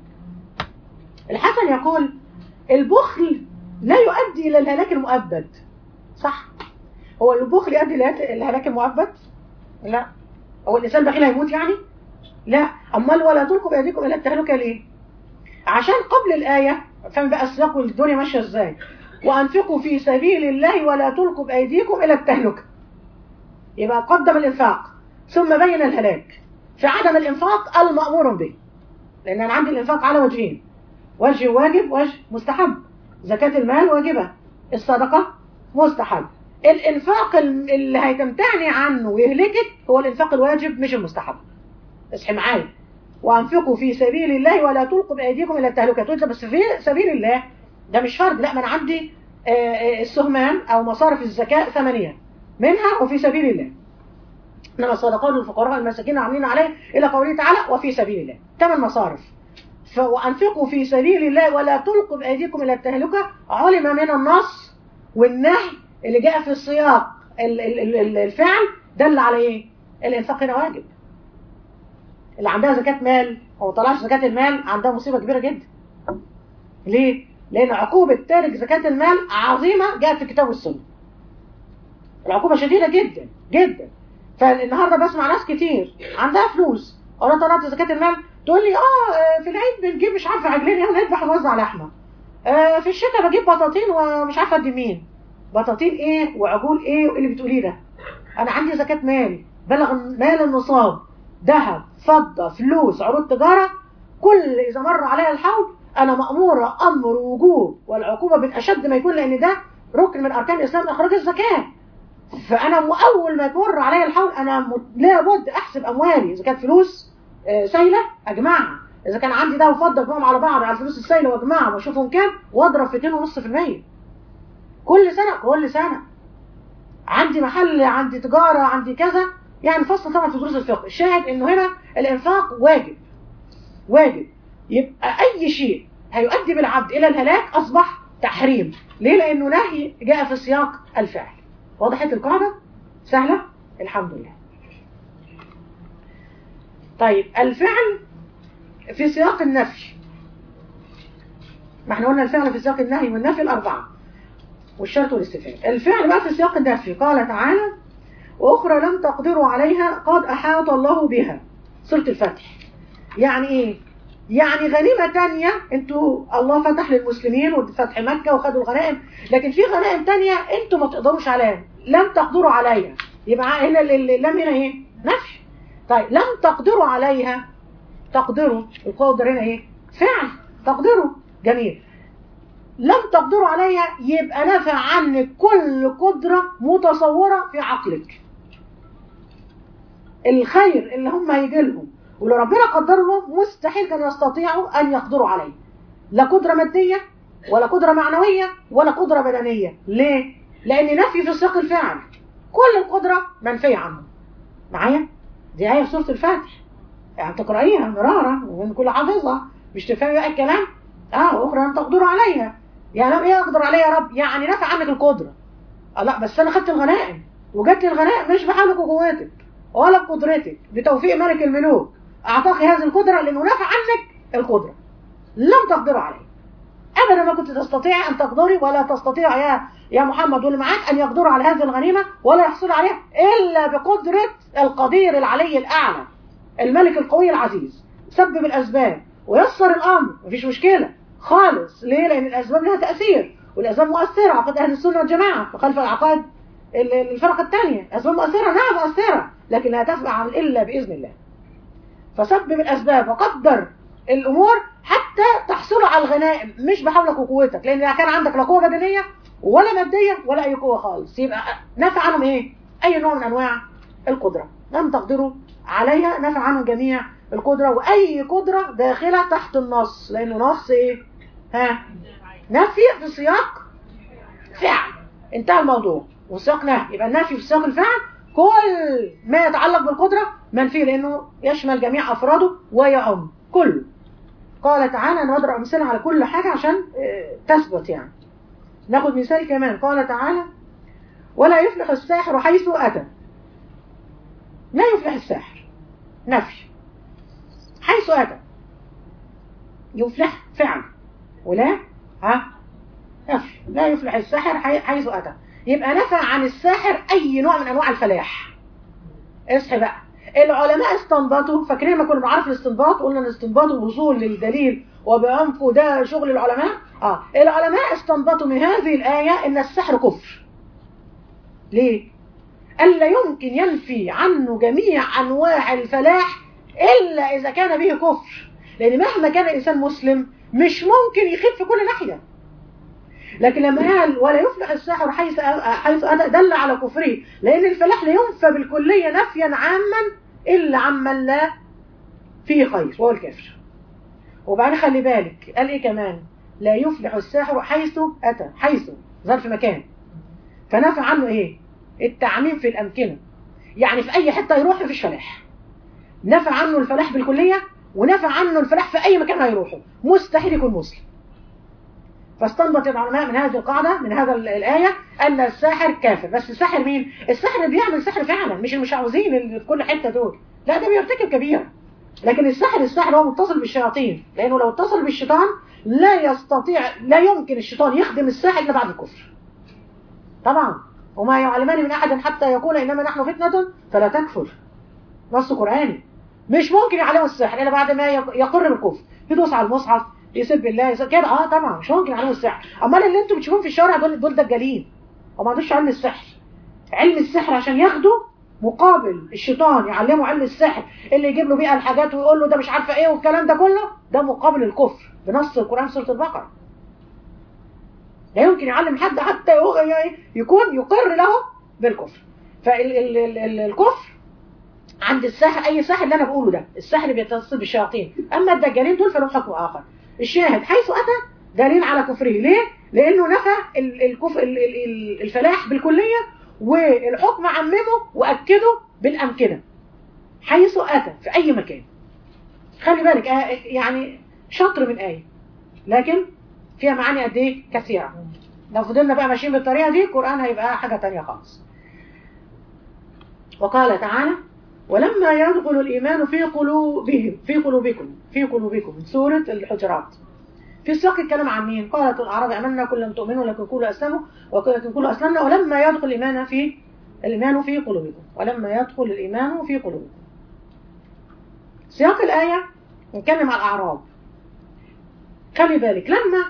الحسن يقول البخل لا يؤدي الى الهلاك المؤبد صح هو البخل يؤدي الى الهلاك المؤبد لا هو الانسان بخيل هيموت يعني لا امال ولا تلقوا بايديكم الى التهلكه ليه عشان قبل الايه فاهم بقى السياق والدنيا ماشيه ازاي وانفقوا في سبيل الله ولا تلقوا بايديكم الى التهلكه يبقى قدم الانفاق ثم بين الهلاك في عدم الانفاق المامور به لان انا عندي الانفاق على وجهين وجه واجب وجه مستحب زكاة المال واجبة الصدقة مستحب الانفاق ال- اللي هيتمتعني عنه ويهلكك هو الانفاق الواجب مش المستحب اصحي معايا وانفقوا في سبيل الله ولا تلقوا بايديكم الى التهلكه تقول ده بس في سبيل الله ده مش فرض لا ما انا عندي آه، آه، السهمان او مصارف الزكاه ثمانيه منها وفي سبيل الله انما الصدقات للفقراء والمساكين عاملين عليه الى قوله تعالى وفي سبيل الله ثمان مصارف ف- وانفقوا في سبيل الله ولا تلقوا بايديكم الى التهلكه علم من النص والنهي اللي جاء في السياق ال- ال- ال- ال- الفعل دل على ايه؟ الانفاق هنا واجب اللي عندها زكاة مال أو طلعش زكاة المال عندها مصيبة كبيرة جدا ليه؟ لأن عقوبة تارك زكاة المال عظيمة جاءت في الكتاب والسنة العقوبه شديده جدا جدا فالنهارده بسمع ناس كتير عندها فلوس انا طلعت زكاه المال تقول لي اه في العيد بنجيب مش عارفه عجلين ايه ونذبح ونوزع لحمه آه في الشتاء بجيب بطاطين ومش عارفه ادي مين بطاطين ايه وعجول ايه وايه اللي بتقوليه ده انا عندي زكاه مال بلغ مال النصاب ذهب فضه فلوس عروض تجاره كل اذا مر عليها الحول انا ماموره امر وجوب والعقوبه من اشد ما يكون لان ده ركن من اركان الاسلام اخراج الزكاه فانا اول ما تمر عليا الحول انا لابد احسب اموالي اذا كانت فلوس سايله اجمعها اذا كان عندي ده وفضه اجمعهم على بعض على الفلوس السايله واجمعهم واشوفهم كام واضرب في 2.5% كل سنه كل سنه عندي محل عندي تجاره عندي كذا يعني فصل طبعا في دروس الفقه الشاهد انه هنا الانفاق واجب واجب يبقى اي شيء هيؤدي بالعبد الى الهلاك اصبح تحريم ليه لانه نهي جاء في سياق الفعل وضحت القاعده سهله الحمد لله طيب الفعل في سياق النفي ما احنا قلنا الفعل في سياق النهي والنفي الاربعه والشرط والاستفهام الفعل بقى في سياق النفي قال تعالى واخرى لم تقدروا عليها قد احاط الله بها سوره الفتح يعني ايه يعني غنيمة تانية انتوا الله فتح للمسلمين وفتح مكة وخدوا الغنائم لكن في غنائم تانية انتوا ما تقدروش عليها لم تقدروا عليها يبقى هنا اللام هنا ايه نفي طيب لم تقدروا عليها تقدروا القدر هنا ايه فعل تقدروا جميل لم تقدروا عليها يبقى نفع عنك كل قدرة متصورة في عقلك الخير اللي هم هيجي لهم ولو ربنا قدر لهم مستحيل كانوا يستطيعوا أن يقدروا عليه لا قدرة مادية ولا قدرة معنوية ولا قدرة بدنية ليه؟ لأن نفي في سياق الفعل كل القدرة منفية عنهم معايا؟ دي آية في سورة الفتح يعني تقرأيها مرارا ومن كل حافظة مش تفهمي بقى الكلام اه أخرى أن تقدروا عليها يعني ايه أقدر عليها يا رب؟ يعني نفع عنك القدرة آه لا بس أنا خدت الغنائم وجات لي الغنائم مش بحولك وقوتك ولا بقدرتك بتوفيق ملك الملوك أعطاك هذه القدرة لأنه نفع عنك القدرة لم تقدروا عليه أبدا ما كنت تستطيع أن تقدري ولا تستطيع يا يا محمد واللي معاك أن يقدروا على هذه الغنيمة ولا يحصلوا عليها إلا بقدرة القدير العلي الأعلى الملك القوي العزيز سبب الأسباب ويسر الأمر مفيش مشكلة خالص ليه؟ لأن الأسباب لها تأثير والأسباب مؤثرة عقد أهل السنة والجماعة وخلف العقائد الفرق الثانية أسباب مؤثرة نعم مؤثرة لكن لا تفعل إلا بإذن الله فسبب الأسباب وقدر الأمور حتى تحصل على الغنائم مش بحولك وقوتك لأن كان عندك لا قوة بدنية ولا مادية ولا أي قوة خالص يبقى نفع عنهم إيه؟ أي نوع من أنواع القدرة لم تقدروا عليها نفع عنهم جميع القدرة وأي قدرة داخلة تحت النص لأنه نص إيه؟ ها؟ نفي في سياق فعل انتهى الموضوع وسياق نهي يبقى النفي في سياق الفعل كل ما يتعلق بالقدرة منفي لأنه يشمل جميع أفراده ويعم كله قال تعالى أنا أضرب أمثلة على كل حاجة عشان تثبت يعني ناخد مثال كمان قال تعالى ولا يفلح الساحر حيث أتى لا يفلح الساحر نفي حيث أتى يفلح فعل ولا ها نفي لا يفلح الساحر حيث أتى يبقى نفع عن الساحر أي نوع من أنواع الفلاح اصحي بقى العلماء استنبطوا فاكرين ما كنا بنعرف الاستنباط قلنا الاستنباط الوصول للدليل وبأنفه ده شغل العلماء اه العلماء استنبطوا من هذه الآية ان السحر كفر ليه ألا يمكن ينفي عنه جميع أنواع الفلاح إلا إذا كان به كفر لأن مهما كان الإنسان مسلم مش ممكن يخف في كل ناحية لكن لما قال ولا يفلح الساحر حيث حيث أتى دل على كفره لأن الفلاح لا ينفى بالكلية نفيا عاما إلا عمن لا فيه خير وهو الكافر وبعدين خلي بالك قال إيه كمان لا يفلح الساحر حيث أتى حيث ظرف مكان فنفى عنه إيه التعميم في الأمكنة يعني في أي حتة يروح مفيش فلاح نفى عنه الفلاح بالكلية ونفى عنه الفلاح في أي مكان هيروحه مستحيل يكون مسلم فاستنبط العلماء من هذه القاعدة من هذا الآية أن الساحر كافر بس الساحر مين؟ الساحر اللي بيعمل سحر فعلا مش المشعوذين اللي في كل حتة دول لا ده بيرتكب كبيرة لكن الساحر الساحر هو متصل بالشياطين لأنه لو اتصل بالشيطان لا يستطيع لا يمكن الشيطان يخدم الساحر إلا بعد الكفر طبعا وما يعلمان من احد حتى يقول انما نحن فتنه فلا تكفر نص قراني مش ممكن يعلموا السحر الا بعد ما يقر بالكفر يدوس على المصحف يسب الله يسب كده اه طبعا مش ممكن يعلموا السحر امال اللي انتم بتشوفوهم في الشارع دول دول دجالين وما عندوش علم السحر علم السحر عشان ياخده مقابل الشيطان يعلمه علم السحر اللي يجيب له بيها الحاجات ويقول له ده مش عارفه ايه والكلام ده كله ده مقابل الكفر بنص القران سوره البقره لا يمكن يعلم حد حتى يكون يقر له بالكفر فالكفر عند الساحر اي ساحر اللي انا بقوله ده الساحر اللي بيتصل بالشياطين اما الدجالين دول فلهم حكم اخر الشاهد حيث اتى دليل على كفره ليه لانه نفى الكف... الفلاح بالكليه والحكم عممه واكده بالامكنه حيث اتى في اي مكان خلي بالك يعني شطر من ايه لكن فيها معاني قد ايه كثيره لو فضلنا بقى ماشيين بالطريقه دي القران هيبقى حاجه تانية خالص وقال تعالى ولما يدخل الإيمان في قلوبهم في قلوبكم في قلوبكم سورة الحجرات في سياق الكلام عن مين؟ قالت الأعراب آمنا كل لم تؤمنوا لكن كلوا أسلموا ولكن كلوا أسلمنا ولما يدخل الإيمان في الإيمان في قلوبكم ولما يدخل الإيمان في قلوبكم سياق الآية نتكلم عن الأعراب خلي بالك لما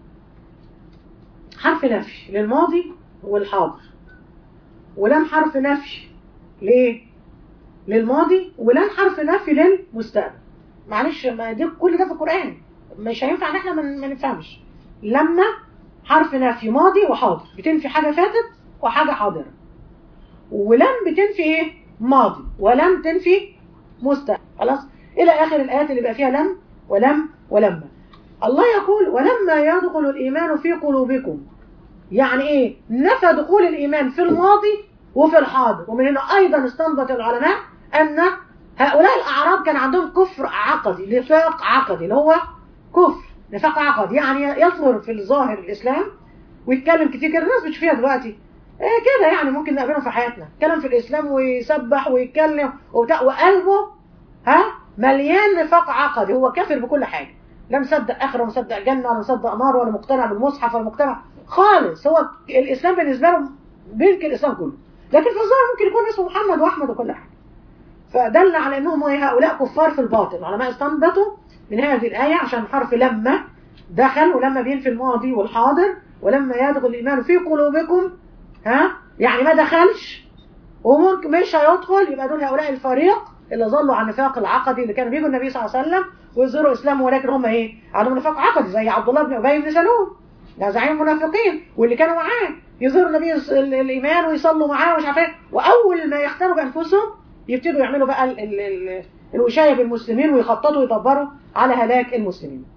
حرف نفي للماضي والحاضر ولم حرف نفي ليه؟ للماضي ولام حرف نفي للمستقبل معلش ما دي كل ده في القرآن مش هينفع ان احنا ما نفهمش لما حرف نفي ماضي وحاضر بتنفي حاجة فاتت وحاجة حاضرة ولم بتنفي ايه ماضي ولم تنفي مستقبل خلاص الى اخر الايات اللي بقى فيها لم ولم ولما الله يقول ولما يدخل الايمان في قلوبكم يعني ايه نفى دخول الايمان في الماضي وفي الحاضر ومن هنا ايضا استنبط العلماء ان هؤلاء الاعراب كان عندهم كفر عقدي نفاق عقدي اللي هو كفر نفاق عقدي يعني يظهر في الظاهر الاسلام ويتكلم كتير كده الناس بتشوفيها دلوقتي ايه كده يعني ممكن نقابلهم في حياتنا يتكلم في الاسلام ويسبح ويتكلم وبتاع وقلبه ها مليان نفاق عقدي هو كافر بكل حاجه لا مصدق اخره ولا مصدق جنه ولا مصدق نار ولا مقتنع بالمصحف ولا مقتنع خالص هو الاسلام بالنسبه له بينكر الاسلام كله لكن في الظاهر ممكن يكون اسمه محمد واحمد وكل حاجه فدل على انهم هؤلاء كفار في الباطن العلماء استنبطوا من هذه الايه عشان حرف لما دخل ولما بينفي الماضي والحاضر ولما يدخل الايمان في قلوبكم ها يعني ما دخلش وممكن مش هيدخل يبقى دول هؤلاء الفريق اللي ظلوا على النفاق العقدي اللي كانوا بيجوا النبي صلى الله عليه وسلم ويظهروا اسلامه ولكن هم ايه عندهم نفاق عقدي زي عبد الله بن ابي بن سلول ده زعيم المنافقين واللي كانوا معاه يظهروا النبي الايمان ويصلوا معاه ومش عارف ايه واول ما يختاروا بانفسهم يبتدوا يعملوا بقى ال ال ال الوشايه بالمسلمين ويخططوا ويدبروا على هلاك المسلمين.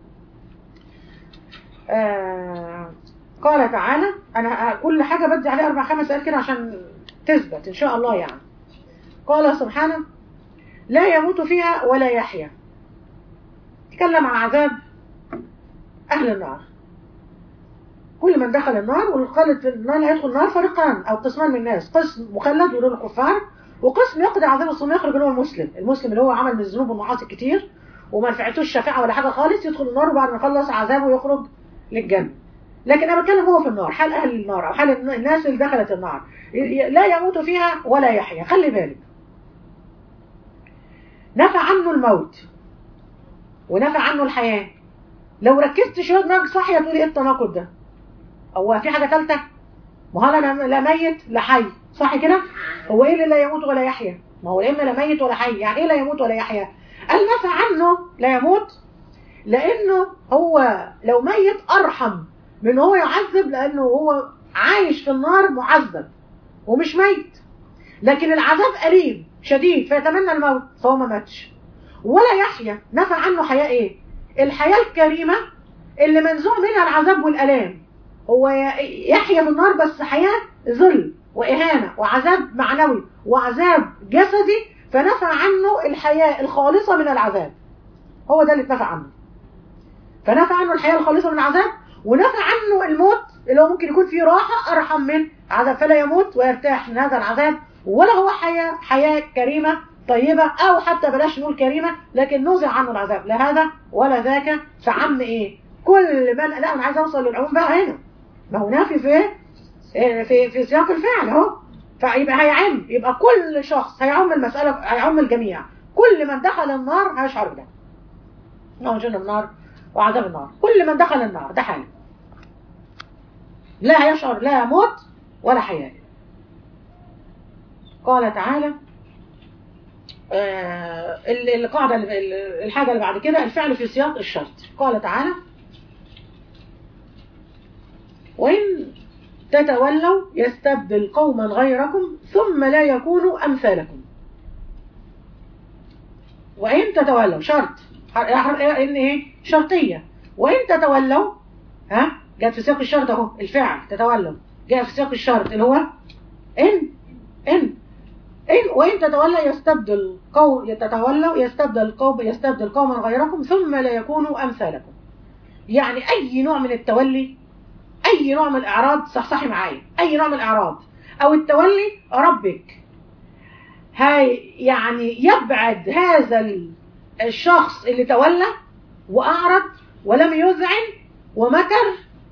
آه قال تعالى انا كل حاجه بدي عليها اربع خمس ايات كده عشان تثبت ان شاء الله يعني. قال سبحانه لا يموت فيها ولا يحيا. تكلم عن عذاب اهل النار. كل من دخل النار والخالد في النار هيدخل النار فريقان او قسمان من الناس قسم مخلد ودول الكفار وقسم يقضي عذاب الصوم يخرج اللي هو المسلم المسلم اللي هو عمل من الذنوب والمعاصي كتير وما نفعتوش شفاعه ولا حاجه خالص يدخل النار وبعد ما يخلص عذابه يخرج للجنه لكن انا بتكلم هو في النار حال اهل النار او حال الناس اللي دخلت النار لا يموت فيها ولا يحيا خلي بالك نفى عنه الموت ونفى عنه الحياه لو ركزت شويه دماغك صاحيه تقولي ايه التناقض ده هو في حاجه ثالثه ما هو لا ميت لا حي صح كده هو ايه اللي لا يموت ولا يحيا ما هو اما لا ميت ولا حي يعني ايه لا يموت ولا يحيا قال نفى عنه لا يموت لانه هو لو ميت ارحم من هو يعذب لانه هو عايش في النار معذب ومش ميت لكن العذاب قريب شديد فيتمنى الموت فهو ما ماتش ولا يحيا نفى عنه حياة ايه الحياة الكريمة اللي منزوع منها العذاب والالام هو يحيا في النار بس حياة ذل وإهانة وعذاب معنوي وعذاب جسدي فنفى عنه الحياة الخالصة من العذاب هو ده اللي اتنفى عنه فنفى عنه الحياة الخالصة من العذاب ونفى عنه الموت اللي هو ممكن يكون فيه راحة أرحم من عذاب فلا يموت ويرتاح من هذا العذاب ولا هو حياة حياة كريمة طيبة أو حتى بلاش نقول كريمة لكن نزع عنه العذاب لا هذا ولا ذاك فعم إيه كل من لا أنا عايز أوصل للعموم بقى هنا ما هو نافي في آه، في في سياق الفعل اهو فيبقى هيعم يبقى كل شخص هيعم المسألة هيعم الجميع كل من دخل النار هيشعر بده انه جن النار وعذاب النار كل من دخل النار ده حاله لا يشعر لا موت ولا حياة قال تعالى آه ال- القاعدة ال- ال- الحاجة اللي بعد كده الفعل في سياق الشرط قال تعالى وإن تتولوا يستبدل قوما غيركم ثم لا يكونوا أمثالكم وإن تتولوا شرط ح- ح- إن إيه شرطية وإن تتولوا ها جاءت في سياق الشرط أهو الفعل تتولوا جاء في سياق الشرط اللي هو إن إن إن وإن تتولى يستبدل قوم تتولوا يستبدل قوم يستبدل قوما غيركم ثم لا يكونوا أمثالكم يعني أي نوع من التولي أي نوع من الإعراض صحصحي معايا أي نوع من الإعراض أو التولي ربك هاي يعني يبعد هذا ال- الشخص اللي تولى وأعرض ولم يذعن ومكر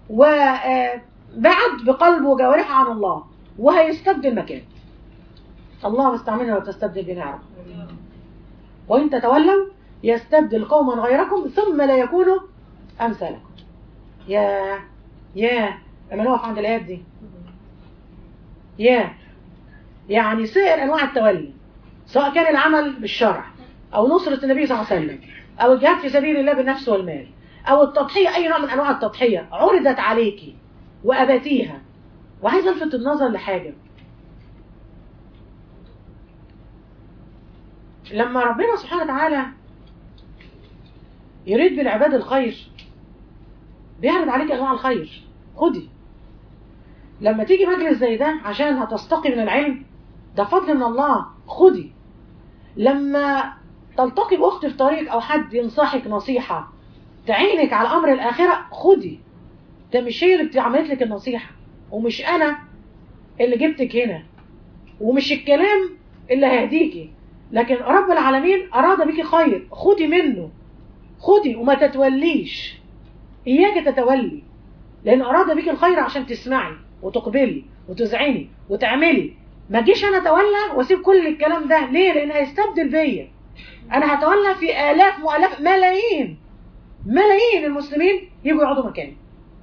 وبعد بقلبه وجوارحه عن الله وهيستبدل مكانه الله استعملنا وتستبدل بنا يا رب وإن تتولوا يستبدل قوما غيركم ثم لا يكونوا أمثالكم يا يا لما نقف عند الآيات دي يا يعني سائر أنواع التولي سواء كان العمل بالشرع أو نصرة النبي صلى الله عليه وسلم أو الجهاد في سبيل الله بالنفس والمال أو التضحية أي نوع من أنواع التضحية عرضت عليكي وأباتيها وعايز ألفت النظر لحاجة لما ربنا سبحانه وتعالى يريد بالعباد الخير بيعرض عليك انواع الخير خدي لما تيجي مجلس زي ده عشان هتستقي من العلم ده فضل من الله خدي لما تلتقي باخت في طريق او حد ينصحك نصيحه تعينك على امر الاخره خدي ده مش هي اللي عملت لك النصيحه ومش انا اللي جبتك هنا ومش الكلام اللي هيهديكي لكن رب العالمين اراد بك خير خدي منه خدي وما تتوليش إياك تتولي لأن أراد بك الخير عشان تسمعي وتقبلي وتزعيني وتعملي ما جيش أنا أتولى وأسيب كل الكلام ده ليه؟ لأن هيستبدل بيا أنا هتولى في آلاف مؤلاف ملايين ملايين المسلمين يجوا يقعدوا مكاني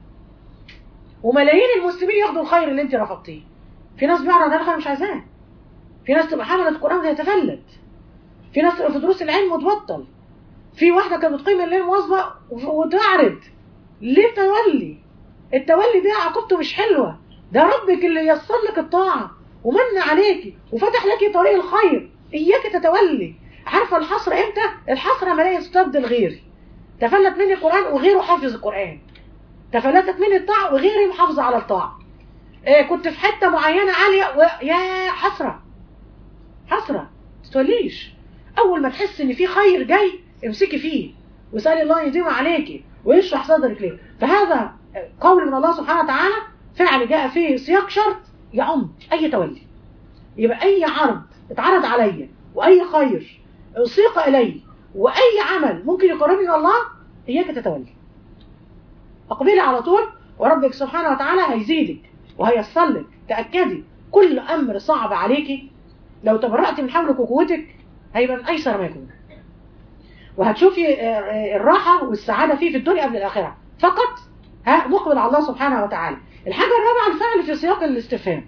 وملايين المسلمين ياخدوا الخير اللي انت رفضتيه في ناس بيعرض على الخير مش عايزاه في ناس تبقى حملت القرآن يتفلت في ناس تبقى في دروس العلم وتبطل في واحدة كانت بتقيم الليل مواظبة وتعرض ليه تولي التولي ده عقوبته مش حلوة ده ربك اللي يسر لك الطاعة ومن عليكي وفتح لك طريق الخير إياك تتولي عارفة الحسرة امتى الحسرة ما لا يستبدل غيري تفلت مني القرآن وغيره حافظ القرآن تفلتت مني الطاعة وغيري محافظة على الطاعة إيه كنت في حتة معينة عالية و... يا حسرة حسرة تتوليش أول ما تحس إن في خير جاي امسكي فيه وسألي الله يديم عليكي ويشرح صدرك ليه فهذا قول من الله سبحانه وتعالى فعل جاء فيه سياق شرط يعم أي تولي يبقى أي عرض اتعرض عليا وأي خير أسيق إلي وأي عمل ممكن يقربني من الله إياك تتولي اقبلي على طول وربك سبحانه وتعالى هيزيدك وهيصلك تأكدي كل أمر صعب عليكي لو تبرأتي من حولك وقوتك هيبقى من أيسر ما يكون وهتشوفي الراحة والسعادة فيه في الدنيا قبل الآخرة فقط ها مقبل على الله سبحانه وتعالى الحاجة الرابعة الفعل في سياق الاستفهام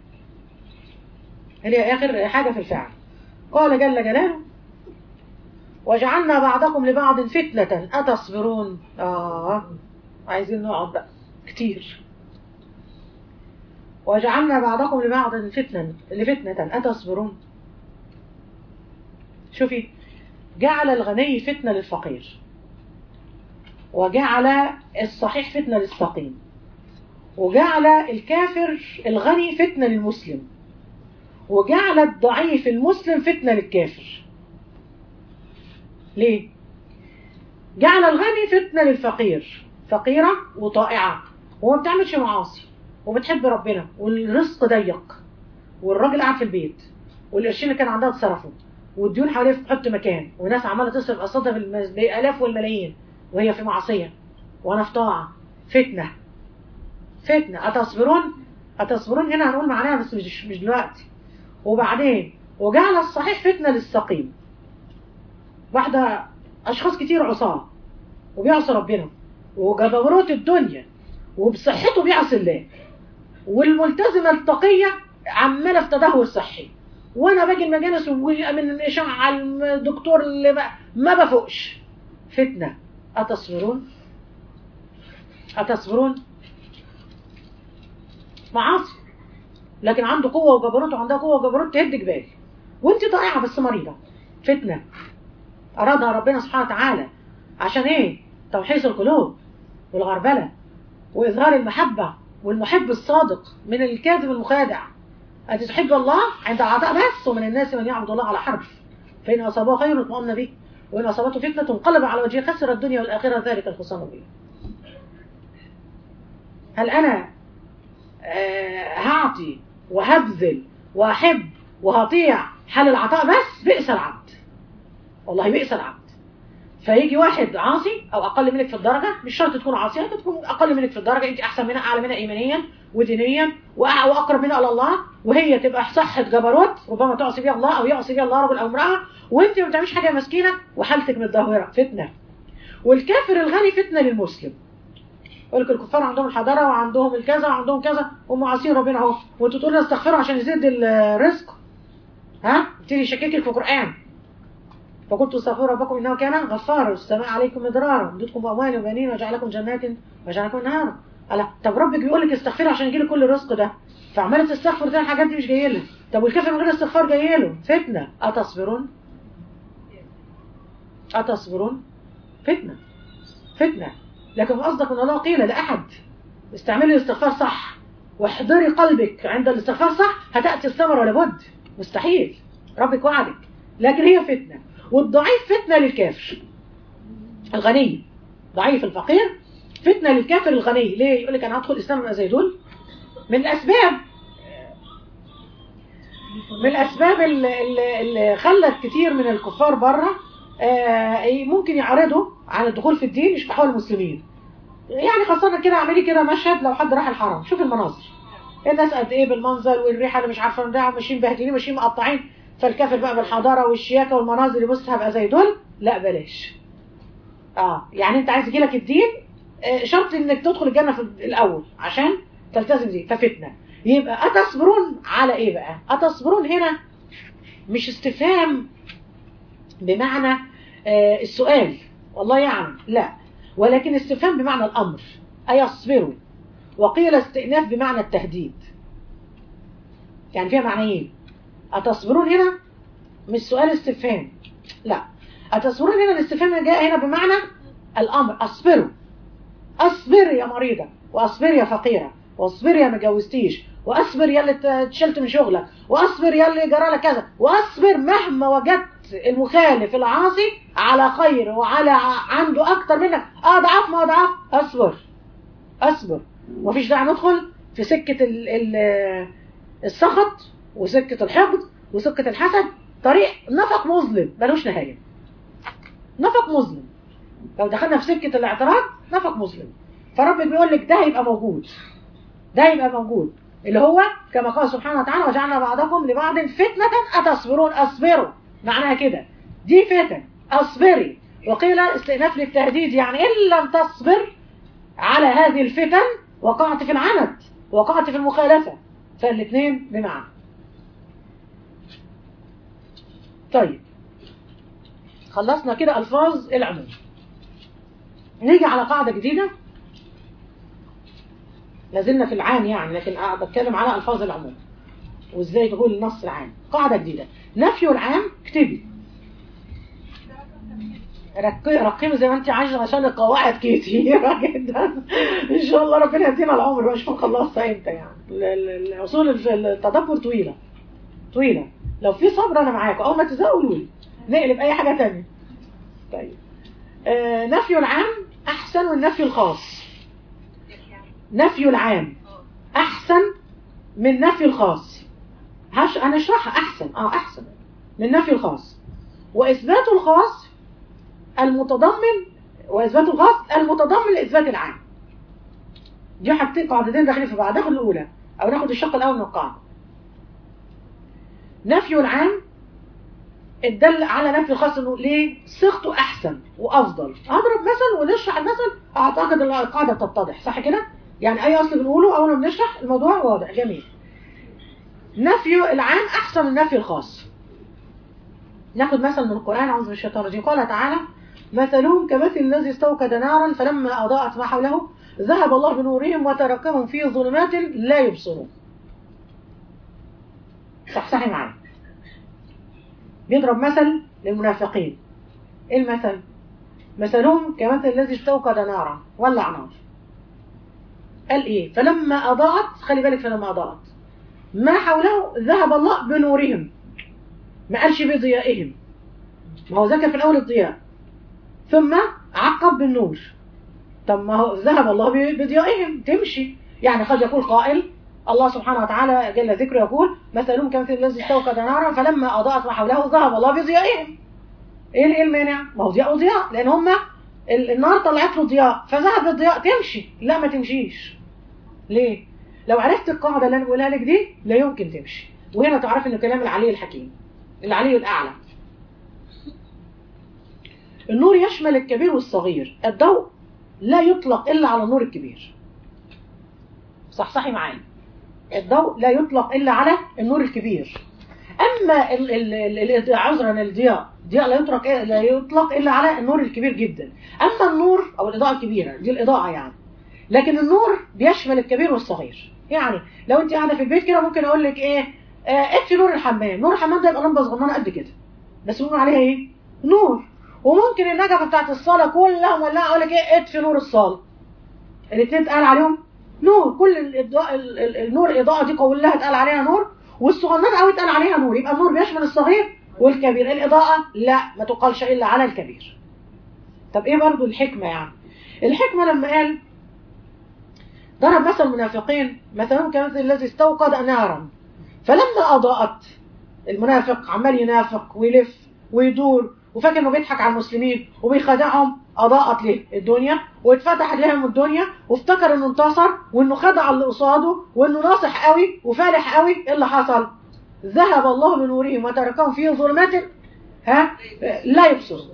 اللي هي آخر حاجة في الفعل قال جل جلاله وجعلنا بعضكم لبعض فتنة أتصبرون آه عايزين نقعد بقى كتير وجعلنا بعضكم لبعض فتنة لفتنة أتصبرون شوفي جعل الغني فتنة للفقير وجعل الصحيح فتنة للسقيم وجعل الكافر الغني فتنة للمسلم وجعل الضعيف المسلم فتنة للكافر ليه؟ جعل الغني فتنة للفقير فقيرة وطائعة وما بتعملش معاصي وبتحب ربنا والرزق ضيق والراجل قاعد في البيت والقرشين اللي كان عندها اتصرفوا والديون حواليه في حط مكان وناس عماله تصرف قصادها بالالاف والملايين وهي في معصيه وانا في طاعه فتنه فتنه اتصبرون أتصبرون هنا هنقول معناها بس مش مش دلوقتي وبعدين وجعل الصحيح فتنة للسقيم واحدة أشخاص كتير عصاة وبيعصي ربنا وجبروت الدنيا وبصحته بيعصي الله والملتزمة التقية عمالة في تدهور صحي وانا باجي المجالس ومن الاشعه الدكتور اللي بقى ما بفوقش فتنه اتصبرون اتصبرون معاصي لكن عنده قوه وجبروت وعندها قوه وجبروت تهد جبال وانت ضائعه بس مريضه فتنه ارادها ربنا سبحانه وتعالى عشان ايه توحيص القلوب والغربله واظهار المحبه والمحب الصادق من الكاذب المخادع أن تحب الله عند عطاء بس ومن الناس من يعبد الله على حرف فإن أصابه خير اطمأن به وإن أصابته فتنة انقلب على وجهه خسر الدنيا والآخرة ذلك الخسران المبين هل أنا آه هعطي وهبذل وأحب وهطيع حال العطاء بس بئس العبد والله بئس العبد فيجي واحد عاصي او اقل منك في الدرجه مش شرط تكون عاصيه انت تكون اقل منك في الدرجه انت احسن منها اعلى منها ايمانيا ودينيا واقرب منها الى الله وهي تبقى صحه جبروت ربما تعصي بها الله او يعصي بها الله رجل او امراه وانت ما بتعملش حاجه مسكينه وحالتك متدهوره فتنه والكافر الغني فتنه للمسلم يقول لك الكفار عندهم الحضاره وعندهم الكذا وعندهم كذا هم عاصين ربنا اهو وانتوا تقولوا استغفروا عشان يزيد الرزق ها يبتدي يشككك في القران فقلت استغفروا ربكم انه كان غفارا السماء عليكم مدرارا يمددكم باموال وبنين ويجعل لكم جنات ويجعل لكم نهارا ألا طب ربك بيقول لك استغفري عشان يجي لك كل الرزق ده فعماله تستغفر ده الحاجات دي مش جايه لك طب والكافر من غير استغفار جايه له فتنه اتصبرون اتصبرون فتنه فتنه لكن قصدك من الله قيل لاحد استعملي الاستغفار صح واحضري قلبك عند الاستغفار صح هتاتي الثمره لابد مستحيل ربك وعدك لكن هي فتنه والضعيف فتنة للكافر الغني ضعيف الفقير فتنة للكافر الغني ليه يقول لك أنا هدخل الإسلام أبقى زي دول من الأسباب من الأسباب اللي, اللي خلت كتير من الكفار بره ممكن يعرضوا عن الدخول في الدين يشبحوا المسلمين يعني خاصة كده اعملي كده مشهد لو حد راح الحرم شوف المناظر الناس قد ايه بالمنظر والريحه اللي مش عارفه نريحه ماشيين بهدلين ماشيين مقطعين فالكافر بقى بالحضاره والشياكه والمناظر يبص هبقى زي دول لا بلاش اه يعني انت عايز يجيلك الدين آه شرط انك تدخل الجنه في الاول عشان تلتزم دي ففتنه يبقى اتصبرون على ايه بقى اتصبرون هنا مش استفهام بمعنى آه السؤال والله يعلم لا ولكن استفهام بمعنى الامر ايصبروا وقيل استئناف بمعنى التهديد يعني فيها معنيين أتصبرون هنا مش سؤال استفهام لا أتصبرون هنا الاستفهام جاء هنا بمعنى الأمر أصبروا أصبر يا مريضة وأصبر يا فقيرة وأصبر يا ما جوزتيش وأصبر يا اللي اتشلت من شغلك وأصبر يا اللي جرى لك كذا وأصبر مهما وجدت المخالف العاصي على خير وعلى عنده أكتر منك أضعف ما أضعف أصبر أصبر ومفيش داعي ندخل في سكة ال ال السخط وسكة الحقد وسكة الحسد طريق نفق مظلم ملوش نهاية نفق مظلم لو دخلنا في سكة الاعتراض نفق مظلم فربك بيقول لك ده هيبقى موجود ده هيبقى موجود اللي هو كما قال سبحانه وتعالى وجعلنا بعضكم لبعض فتنة أتصبرون أصبروا معناها كده دي فتن أصبري وقيل استئناف للتهديد يعني إن لم تصبر على هذه الفتن وقعت في العنت وقعت في المخالفة فالاثنين بمعنى طيب خلصنا كده ألفاظ العموم نيجي على قاعدة جديدة لازلنا في العام يعني لكن بتكلم على ألفاظ العموم وازاي تقول النص العام قاعدة جديدة نفي العام اكتبي رقمي زي ما انت عايزه عشان القواعد كتيرة جدا ان شاء الله ربنا يدينا العمر مش هنخلصها امتى يعني الاصول التدبر طويلة طويلة لو في صبر انا معاكم اول ما تزهقوا قولوا لي نقلب اي حاجة تانية طيب آه نفي العام احسن من نفي الخاص نفي العام احسن من نفي الخاص هش... هنشرحها احسن اه احسن من نفي الخاص واثبات الخاص المتضمن واثبات الخاص المتضمن لاثبات العام دي حاجتين قاعدتين داخلين في بعض داخل الاولى او ناخد الشق الاول من القاعده نفي العام الدل على نفي الخاص انه ليه صيغته احسن وافضل اضرب مثل ونشرح المثل اعتقد ان القاعده تتضح صح كده يعني اي اصل بنقوله اول ما بنشرح الموضوع واضح جميل نفي العام احسن من نفي الخاص ناخد مثل من القران اعوذ بالله من الشيطان الرجيم قال تعالى مثلهم كمثل الذي استوقد نارا فلما اضاءت ما حوله ذهب الله بنورهم وتركهم في ظلمات لا يبصرون صحصحي معايا بيضرب مثل للمنافقين ايه المثل مثلهم كمثل الذي استوقد نارا ولع نار قال ايه فلما اضاءت خلي بالك فلما اضاءت ما حوله ذهب الله بنورهم ما قالش بضيائهم ما هو ذكر في الاول الضياء ثم عقب بالنور طب ما هو ذهب الله بضيائهم تمشي يعني قد يقول قائل الله سبحانه وتعالى جل ذكره يقول مثلهم كمثل الذي استوقد نارا فلما اضاءت ما حوله ذهب الله بضيائهم ايه ايه المانع ما هو ضياء وضياء لان هم النار طلعت له ضياء فذهب الضياء تمشي لا ما تمشيش ليه لو عرفت القاعده اللي انا بقولها لك دي لا يمكن تمشي وهنا تعرف ان كلام العلي الحكيم العلي الاعلى النور يشمل الكبير والصغير الضوء لا يطلق الا على النور الكبير صح صحي معايا الضوء لا يطلق الا على النور الكبير اما ال ال عذرا الضياء ضياء لا يطلق لا يطلق الا على النور الكبير جدا اما النور او الاضاءه الكبيره دي الاضاءه يعني لكن النور بيشمل الكبير والصغير يعني لو انت قاعده في البيت كده ممكن اقول لك ايه آه اطفي نور الحمام نور الحمام ده يبقى لمبه صغننه قد كده بس بنقول عليها ايه نور وممكن النجفه بتاعت الصاله كلها مولعه اقول لك ايه اطفي نور الصاله الاثنين اتقال عليهم نور كل الإضاءة النور الإضاءة دي كلها اتقال عليها نور والصغننة قوي اتقال عليها نور يبقى النور بيشمل الصغير والكبير الإضاءة لا ما تقالش إلا على الكبير طب إيه برضو الحكمة يعني الحكمة لما قال ضرب مثل المنافقين مثلهم كمثل الذي استوقد نارا فلما أضاءت المنافق عمال ينافق ويلف ويدور وفاكر انه بيضحك على المسلمين وبيخدعهم اضاءت له الدنيا واتفتحت لهم الدنيا وافتكر انه انتصر وانه خدع اللي قصاده وانه ناصح قوي وفالح قوي ايه اللي حصل ذهب الله بنورهم وتركهم في ظلمات ها لا يبصرون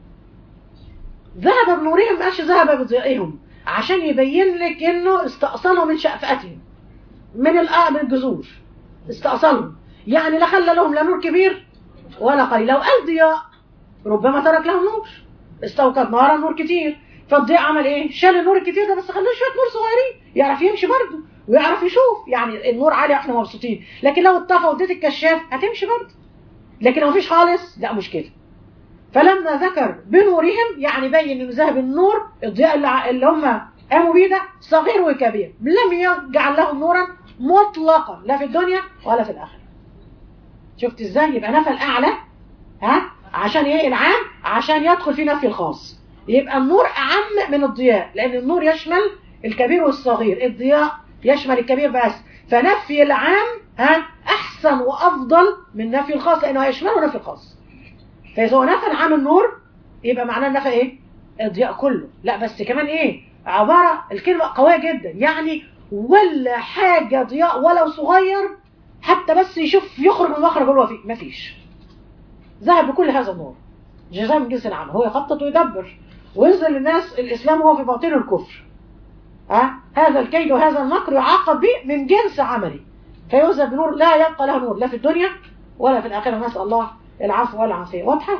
ذهب بنورهم ماشي ذهب بضيائهم عشان يبين لك انه استأصلهم من شأفتهم من من الجذور استأصلهم يعني لا خلى لهم لا نور كبير ولا قليل لو قال ضياء ربما ترك لهم نور استوقد نارا نور كتير فالضياء عمل ايه شال النور الكتير ده بس خلاه شويه نور صغيرين يعرف يمشي برضه ويعرف يشوف يعني النور عالي احنا مبسوطين لكن لو اتطفى واديت الكشاف هتمشي برضه لكن لو مفيش خالص لا مشكله فلما ذكر بنورهم يعني بين ان ذهب النور الضياء اللي, اللي هم قاموا بيه ده صغير وكبير لم يجعل لهم نورا مطلقا لا في الدنيا ولا في الاخره شفت ازاي يبقى نفى الاعلى ها عشان ايه العام عشان يدخل في نفي الخاص يبقى النور اعم من الضياء لان النور يشمل الكبير والصغير الضياء يشمل الكبير بس فنفي العام ها احسن وافضل من نفي الخاص لانه هيشمله نفي الخاص فاذا هو نفى العام النور يبقى معناه نفى ايه الضياء كله لا بس كمان ايه عباره الكلمه قويه جدا يعني ولا حاجه ضياء ولو صغير حتى بس يشوف يخرج من مخرج هو فيه مفيش ذهب بكل هذا النور جزاء من جنس العمل هو يخطط ويدبر وينزل للناس الإسلام هو في باطن الكفر أه؟ هذا الكيد وهذا المكر يعاقب به من جنس عملي فيوزن بنور لا يبقى له نور لا في الدنيا ولا في الآخرة نسأل الله العفو والعافية واضحة؟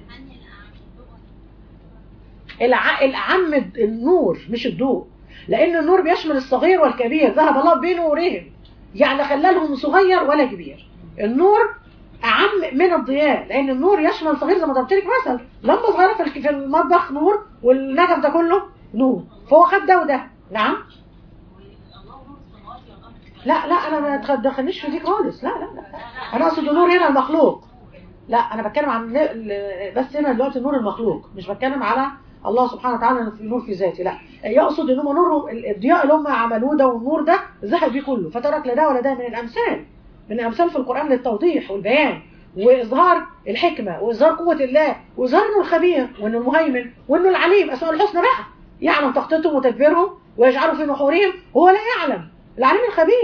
الع... الأعم النور مش الضوء لأن النور بيشمل الصغير والكبير ذهب الله بنورهم يعني خلى لهم صغير ولا كبير النور أعم من الضياء لأن النور يشمل صغير زي ما ضربت لك مثل لمبة صغيرة في المطبخ نور والنجف ده كله نور فهو خد ده وده نعم لا لا أنا ما تدخلنيش في دي خالص لا لا لا أنا أقصد النور هنا المخلوق لا أنا بتكلم عن بس هنا دلوقتي النور المخلوق مش بتكلم على الله سبحانه وتعالى في نور في ذاته لا يقصد ان هم نور الضياء اللي هم عملوه ده والنور ده ذهب بيه كله فترك لا ده ولا ده من الامثال من الامثال في القران للتوضيح والبيان واظهار الحكمه واظهار قوه الله واظهار انه الخبير وانه المهيمن وانه العليم اسماء الحسنى بقى يعلم تخطيطهم وتدبيرهم ويجعلوا في نحورهم هو لا يعلم العليم الخبير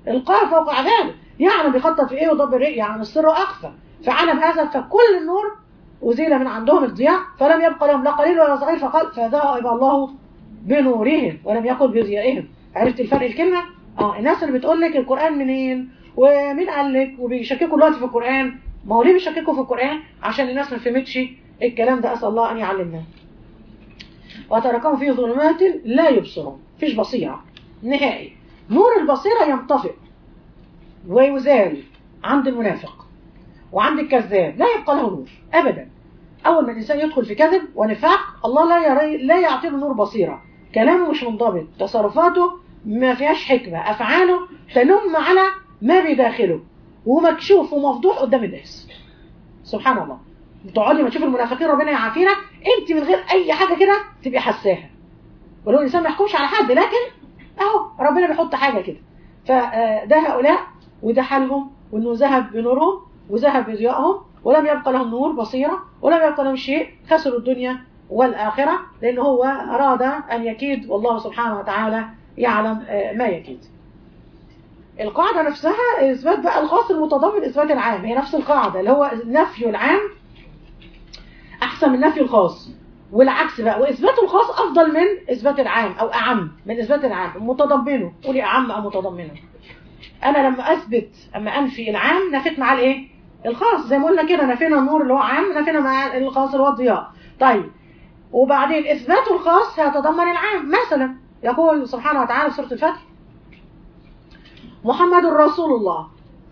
القاهر فوق عباده يعلم بيخطط في ايه ويدبر ايه يعني السر اخفى فعلم هذا فكل النور أزيل من عندهم الضياء فلم يبقى لهم لا قليل ولا صغير فقال فذهب الله بنورهم ولم يقل بضيائهم عرفت الفرق الكلمة؟ اه الناس اللي بتقول لك القرآن منين ومين قال لك وبيشككوا دلوقتي في القرآن ما هو ليه بيشككوا في القرآن عشان الناس ما فهمتش الكلام ده أسأل الله أن يعلمنا وتركهم في ظلمات لا يبصرون فيش بصيرة نهائي نور البصيرة ينطفئ ويزال عند المنافق وعند الكذاب لا يبقى له نور أبدا أول ما الإنسان يدخل في كذب ونفاق الله لا يري لا يعطيه نور بصيرة كلامه مش منضبط تصرفاته ما فيهاش حكمة أفعاله تنم على ما بداخله ومكشوف ومفضوح قدام الناس سبحان الله تقعدي ما تشوف المنافقين ربنا يعافينا انت من غير اي حاجه كده تبقي حساها ولو الانسان ما يحكمش على حد لكن اهو ربنا بيحط حاجه كده فده هؤلاء وده حالهم وانه ذهب بنورهم وذهب بضيائهم ولم يبقى لهم نور بصيره ولم يبقى لهم شيء خسروا الدنيا والاخره لان هو اراد ان يكيد والله سبحانه وتعالى يعلم ما يكيد القاعدة نفسها إثبات بقى الخاص المتضمن إثبات العام هي نفس القاعدة اللي هو نفي العام أحسن من نفي الخاص والعكس بقى وإثبات الخاص أفضل من إثبات العام أو أعم من إثبات العام متضمنه قولي أعم أو متضمنه أنا لما أثبت أما أنفي العام نفيت معاه الإيه؟ الخاص زي ما قلنا كده نفينا النور اللي هو عام نفينا مع الخاص اللي هو الضياء طيب وبعدين إثبات الخاص هيتضمن العام مثلا يقول سبحانه وتعالى في سورة الفتح محمد رسول الله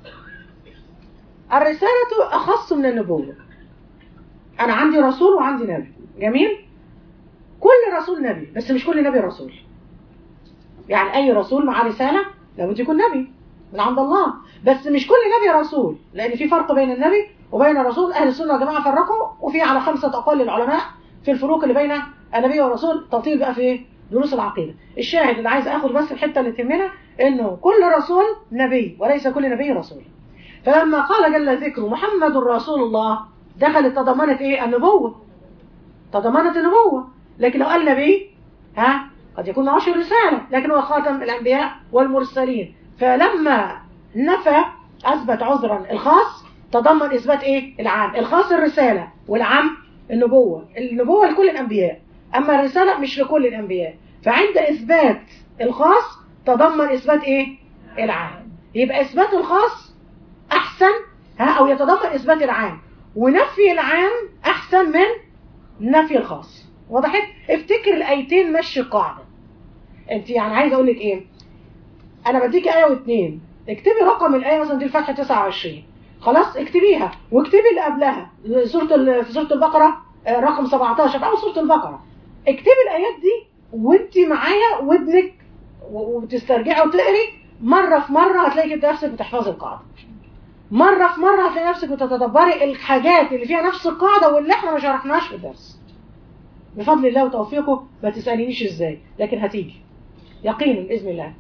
الرسالة أخص من النبوة أنا عندي رسول وعندي نبي جميل كل رسول نبي بس مش كل نبي رسول يعني أي رسول مع رسالة لابد يكون نبي من عند الله بس مش كل نبي رسول لأن في فرق بين النبي وبين الرسول أهل السنة والجماعة فرقوا وفي على خمسة أقوال للعلماء في الفروق اللي بين النبي والرسول تطيل بقى في دروس العقيدة الشاهد اللي عايز أخد بس الحتة اللي تهمنا إنه كل رسول نبي وليس كل نبي رسول فلما قال جل ذكره محمد رسول الله دخلت تضمنت إيه النبوة تضمنت النبوة لكن لو قال نبي ها قد يكون معه رسالة لكن هو خاتم الأنبياء والمرسلين فلما نفى أثبت عذرا الخاص تضمن إثبات إيه العام الخاص الرسالة والعام النبوة النبوة لكل الأنبياء أما الرسالة مش لكل الأنبياء فعند إثبات الخاص تضمن إثبات إيه العام يبقى إثبات الخاص أحسن ها أو يتضمن إثبات العام ونفي العام أحسن من نفي الخاص وضحت افتكر الآيتين مشي القاعدة انت يعني عايز اقول لك ايه انا بديك آية واثنين اكتبي رقم الآية مثلا دي الفتحة 29 خلاص اكتبيها واكتبي اللي قبلها سورة في سورة البقرة رقم 17 أو سورة البقرة اكتبي الآيات دي وانت معايا ودنك وبتسترجعي وتقري مرة في مرة هتلاقي كده نفسك بتحفظي القاعدة مرة في مرة هتلاقي نفسك بتتدبري الحاجات اللي فيها نفس القاعدة واللي احنا ما شرحناش في الدرس بفضل الله وتوفيقه ما تسألينيش ازاي لكن هتيجي يقينا بإذن الله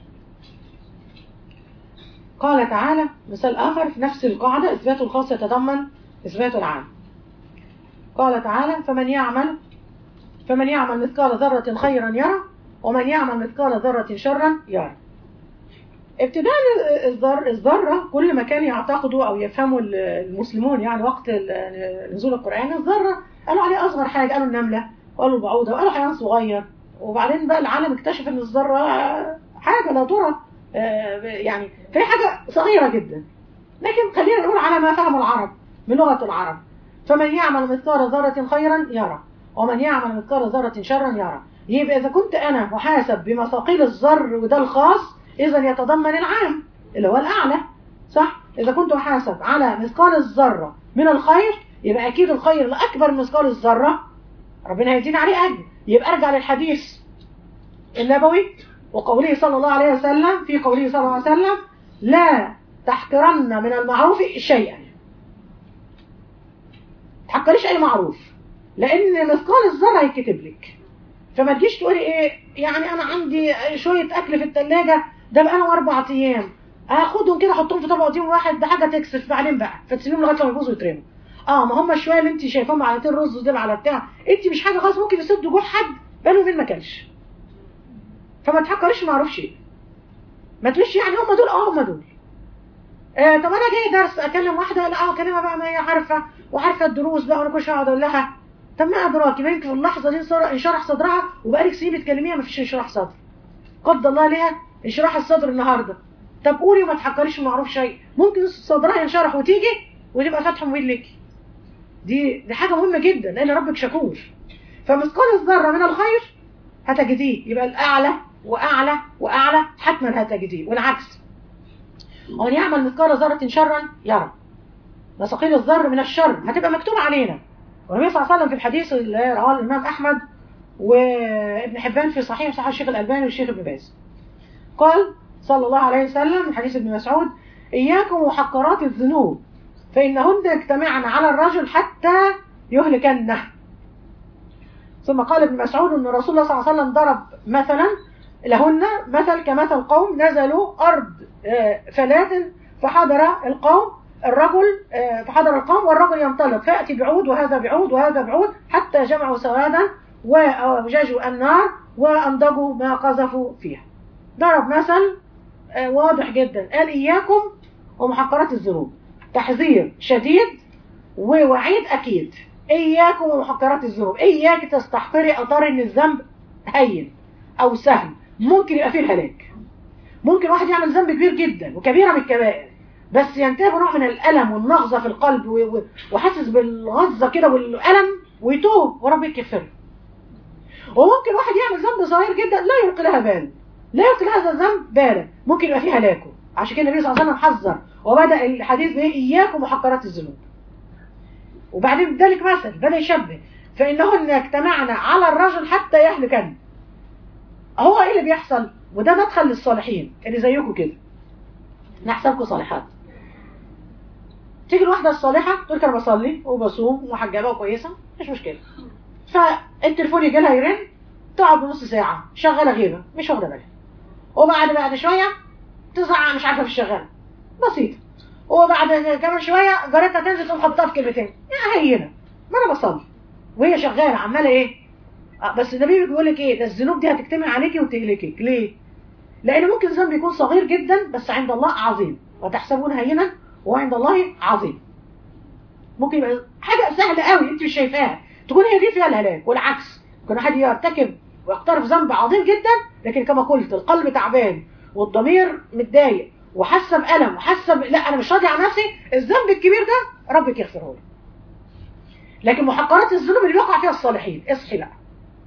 قال تعالى مثال آخر في نفس القاعدة إثبات الخاص يتضمن إثبات العام قال تعالى فمن يعمل فمن يعمل مثقال ذرة خيرا يرى ومن يعمل مثقال ذرة شرا يرى ابتداء الذر الذرة كل ما كان يعتقدوا أو يفهموا المسلمون يعني وقت نزول القرآن الذرة قالوا عليه أصغر حاجة قالوا النملة وقالوا البعوضة وقالوا حيوان صغير وبعدين بقى العالم اكتشف ان الذرة حاجة لا ترى يعني فهي حاجة صغيرة جدا لكن خلينا نقول على ما فهم العرب من لغة العرب فمن يعمل مثقال ذرة خيرا يرى ومن يعمل مثقال ذرة شرا يرى يبقى إذا كنت أنا محاسب بمثاقيل الذر وده الخاص إذا يتضمن العام اللي هو الأعلى صح؟ إذا كنت محاسب على مثقال الذرة من الخير يبقى أكيد الخير الأكبر من مثقال الذرة ربنا هيدينا عليه أجر يبقى أرجع للحديث النبوي وقوله صلى الله عليه وسلم في قوله صلى الله عليه وسلم لا تحقرن من المعروف شيئا تحقريش أي معروف لأن مثقال الذرة هيتكتب لك فما تجيش تقولي إيه يعني أنا عندي شوية أكل في الثلاجة ده بقى أنا أربع أيام اخدهم كده احطهم في طبق يوم واحد ده حاجه تكسف بعدين بقى فتسيبهم لغايه لما يبوظوا ويترموا اه ما هم شويه اللي انت شايفاهم معلقتين رز دول على بتاع انت مش حاجه خالص ممكن يسدوا جوع حد بقاله فين ما كانش فما تحقريش معروف شيء ما تقولش يعني هم دول اه هم دول آه طب انا جاي درس اكلم واحده لا اه اكلمها بقى ما هي عارفه وعارفه الدروس بقى وانا كل اقعد اقول لها طب ما ادراك يبقى يمكن في اللحظه دي انشرح صدرها وبقالك سنين بتكلميها ما فيش انشراح صدر قدر الله ليها انشراح الصدر النهارده طب قولي وما تحكريش المعروف شيء ممكن صدرها ينشرح وتيجي وتبقى فتح مبين لك دي دي حاجه مهمه جدا لان ربك شكور فمثقال الذره من الخير هتجديه يبقى الاعلى واعلى واعلى حتما هتجديه والعكس ومن يعمل مثقال ذره شرا يرى مثقيل الذر من الشر هتبقى مكتوبه علينا والنبي صلى الله عليه وسلم في الحديث اللي رواه الامام احمد وابن حبان في صحيح صحيح الشيخ الالباني والشيخ ابن باز قال صلى الله عليه وسلم من حديث ابن مسعود اياكم محقرات الذنوب فانهن يجتمعن على الرجل حتى يهلكنه ثم قال ابن مسعود ان رسول الله صلى الله عليه وسلم ضرب مثلا لهن مثل كمثل قوم نزلوا ارض فلاة فحضر القوم الرجل فحضر القوم والرجل ينطلق فيأتي بعود وهذا بعود وهذا بعود حتى جمعوا سوادا وأوججوا النار وأنضجوا ما قذفوا فيها ضرب مثل واضح جدا قال إياكم ومحقرات الذنوب تحذير شديد ووعيد أكيد إياكم ومحقرات الذنوب إياك تستحقري أو ترى إن الذنب هين أو سهل ممكن يبقى فيه الهلاك ممكن واحد يعمل ذنب كبير جدا وكبيرة من الكبائر بس ينتهي بنوع من الألم والنغزة في القلب وحاسس بالغزة كده والألم ويتوب وربك يغفر وممكن واحد يعمل ذنب صغير جدا لا يلقي لها بال لا يلقي هذا الذنب بالا ممكن يبقى فيه هلاكه عشان كده النبي صلى الله عليه وسلم حذر وبدأ الحديث بإيه إياكم محقرات الذنوب وبعدين ذلك مثل بدأ يشبه فإنهن يجتمعن على الرجل حتى يهلكن هو إيه اللي بيحصل وده مدخل للصالحين اللي زيكم كده نحسبكم صالحات تيجي الواحدة الصالحة تقول أنا بصلي وبصوم ومحجبة وكويسة مش مشكلة فالتليفون يجي لها يرن تقعد بنص ساعة شغالة غيبة مش واخدة بالها وبعد بعد شوية تزعق مش عارفة في الشغالة بسيطة وبعد كمان شوية جارتها تنزل تقوم حطها في كلمتين يا هينة ما أنا بصلي وهي شغالة عمالة إيه آه بس النبي بيقول لك إيه ده الذنوب دي هتجتمع عليكي وتهلكك ليه؟ لأن ممكن ذنب يكون صغير جدا بس عند الله عظيم وتحسبون هينا وعند الله عظيم ممكن يبقى حاجة سهلة قوي انت مش شايفاها تكون هي دي فيها الهلاك والعكس ممكن واحد يرتكب ويقترف ذنب عظيم جدا لكن كما قلت القلب تعبان والضمير متضايق وحاسه بألم وحاسه ب... لا انا مش راضي عن نفسي الذنب الكبير ده ربك يغفره لي لكن محقرات الذنوب اللي بيقع فيها الصالحين اصحي بقى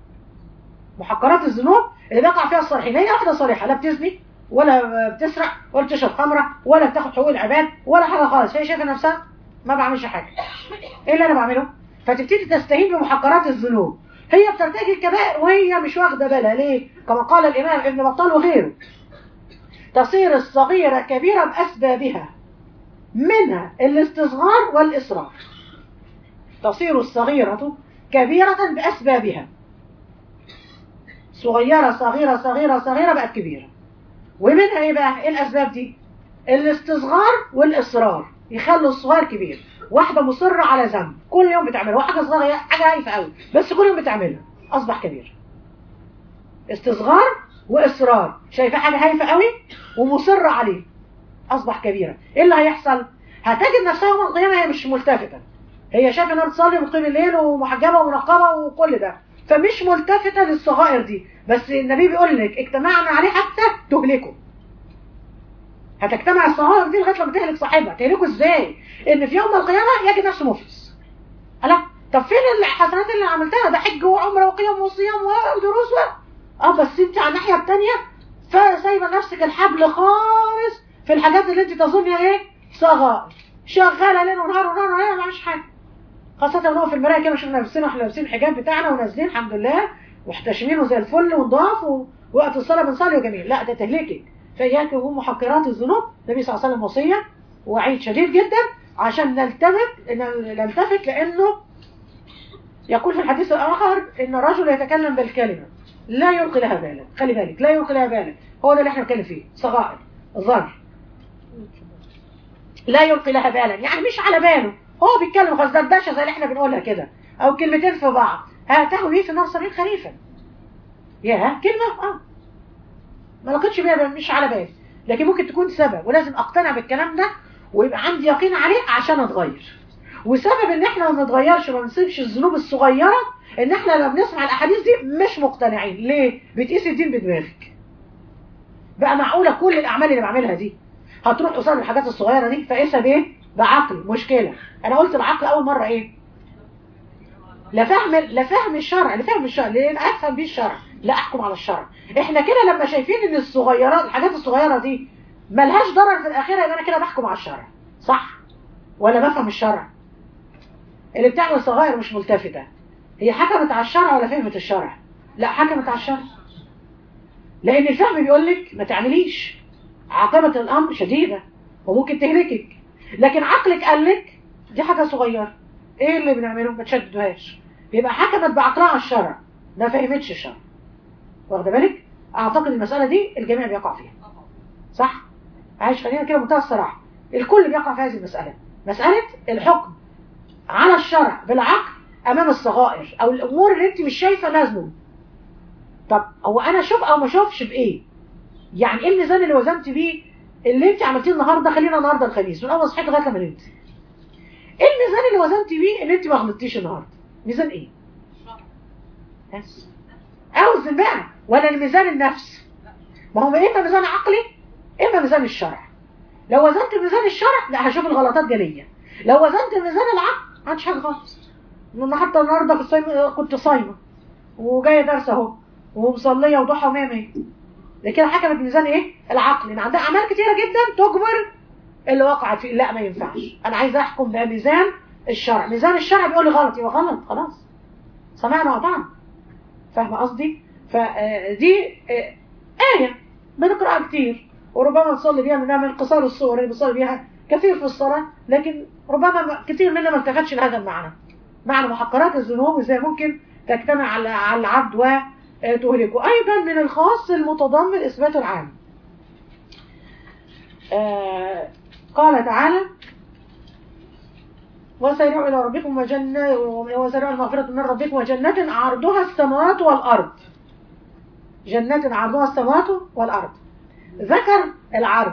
محقرات الذنوب اللي بيقع فيها الصالحين هي واحده صالحه لا بتزني ولا بتسرق ولا بتشرب خمره ولا بتاخد حقوق العباد ولا حاجه خالص هي شايفه نفسها ما بعملش حاجه ايه اللي انا بعمله فتبتدي تستهين بمحقرات الذنوب هي بترتكب الكبائر وهي مش واخده بالها ليه كما قال الامام ابن بطال وغيره تصير الصغيره كبيره باسبابها منها الاستصغار والاصرار تصير الصغيره كبيره باسبابها صغيره صغيره صغيره صغيره بقت كبيره ومنها ايه بقى ايه الاسباب دي الاستصغار والاصرار يخلوا الصغير كبير واحدة مصرة على ذنب كل يوم بتعملها واحدة صغيرة حاجة هايفة قوي بس كل يوم بتعملها أصبح كبير استصغار وإصرار شايفة حاجة هايفة قوي ومصرة عليه أصبح كبيرة إيه اللي هيحصل هتجد نفسها يوم القيامة هي مش ملتفتة هي شايفة انها بتصلي وتقيم الليل ومحجبة ومنقبة وكل ده فمش ملتفتة للصغائر دي بس النبي بيقول لك اجتمعنا عليه حتى تهلكه هتجتمع الصغائر دي لغايه لما تهلك صاحبها تهلكه ازاي ان في يوم القيامه يجد نفسه مفلس الا طب فين الحسنات اللي عملتها ده حج وعمره وقيام وصيام ودروس و... اه بس انت على الناحيه الثانيه فسايبه نفسك الحبل خالص في الحاجات اللي انت تظنها ايه صغائر شغاله ليل ونهار ونهار ونهار ما عملش حاجه خاصه لو في المرايه كده شفنا نفسنا واحنا لابسين الحجاب بتاعنا ونازلين الحمد لله محتشمين وزي الفل ونضاف ووقت الصلاه بنصلي وجميل لا ده تهلكك فإياك ومحقرات الذنوب النبي صلى الله عليه وسلم وصية وعيد شديد جدا عشان نلتفت نلتفت لأنه يقول في الحديث الآخر إن الرجل يتكلم بالكلمة لا يلقي لها بالا خلي بالك لا يلقي لها بالا هو ده اللي احنا بنتكلم فيه صغائر ظهر لا يلقي لها بالا يعني مش على باله هو بيتكلم خلاص دردشه زي اللي احنا بنقولها كده او كلمتين في بعض هتهوي في نار سبيل خريفا يا كلمه اه ما لقيتش بيها مش على بالي لكن ممكن تكون سبب ولازم اقتنع بالكلام ده ويبقى عندي يقين عليه عشان اتغير وسبب ان احنا ما نتغيرش وما بنسيبش الذنوب الصغيره ان احنا لما بنسمع الاحاديث دي مش مقتنعين ليه بتقيس الدين بدماغك بقى معقوله كل الاعمال اللي بعملها دي هتروح قصاد الحاجات الصغيره دي فقيسها بايه بعقل مشكله انا قلت العقل اول مره ايه لا فهم لا فهم الشرع لا فهم الشرع ليه افهم بيه الشرع لا احكم على الشرع احنا كده لما شايفين ان الصغيرات الحاجات الصغيره دي ملهاش ضرر في الاخره يبقى انا كده بحكم على الشرع صح ولا بفهم الشرع اللي بتعمل صغير مش ملتفته هي حكمت على الشرع ولا فهمت الشرع لا حكمت على الشرع لان الفهم بيقول لك ما تعمليش عاقبه الامر شديده وممكن تهلكك لكن عقلك قال لك دي حاجه صغيره ايه اللي بنعمله ما تشددوهاش يبقى حكمت بعقلها على الشرع ما فهمتش الشرع واخده بالك اعتقد المساله دي الجميع بيقع فيها صح عايش خلينا كده بمنتهى الصراحه الكل بيقع في هذه المساله مساله الحكم على الشرع بالعقل امام الصغائر او الامور اللي انت مش شايفه لازمه طب هو انا اشوف او ما اشوفش بايه يعني ايه الميزان اللي وزنت بيه اللي انت عملتيه النهارده خلينا النهارده الخميس من اول ما صحيت لغايه لما نمت ايه الميزان اللي وزنت بيه اللي انت ما غلطتيش النهارده ميزان ايه بس اوزن بقى ولا الميزان النفس ما هو اما ميزان عقلي اما ميزان الشرع لو وزنت ميزان الشرع لا هشوف الغلطات جليه لو وزنت ميزان العقل ما عادش حاجه خالص انا حتى النهارده في الصيم كنت صايمه وجايه درس اهو ومصليه وضحى ومية مية ده كده حكمت ميزان ايه العقل لان عندها اعمال كتيره جدا تجبر اللي وقعت فيه لا ما ينفعش انا عايز احكم بميزان الشرع ميزان الشرع بيقول لي غلط يبقى غلط خلاص سمعنا وطعنا فاهمه قصدي فدي آية بنقرأها كتير وربما نصلي بيها منها من قصار الصور اللي بنصلي بيها كثير في الصلاة لكن ربما كثير منا ما التفتش لهذا المعنى معنى محقرات الذنوب ازاي ممكن تجتمع على على العبد وتهلكه أيضا من الخاص المتضمن إثبات العام آه قال تعالى وسارعوا إلى ربكم وجنة وسارعوا المغفرة من ربكم وجنة عرضها السماوات والأرض جنة عرضها السماوات والأرض ذكر العرض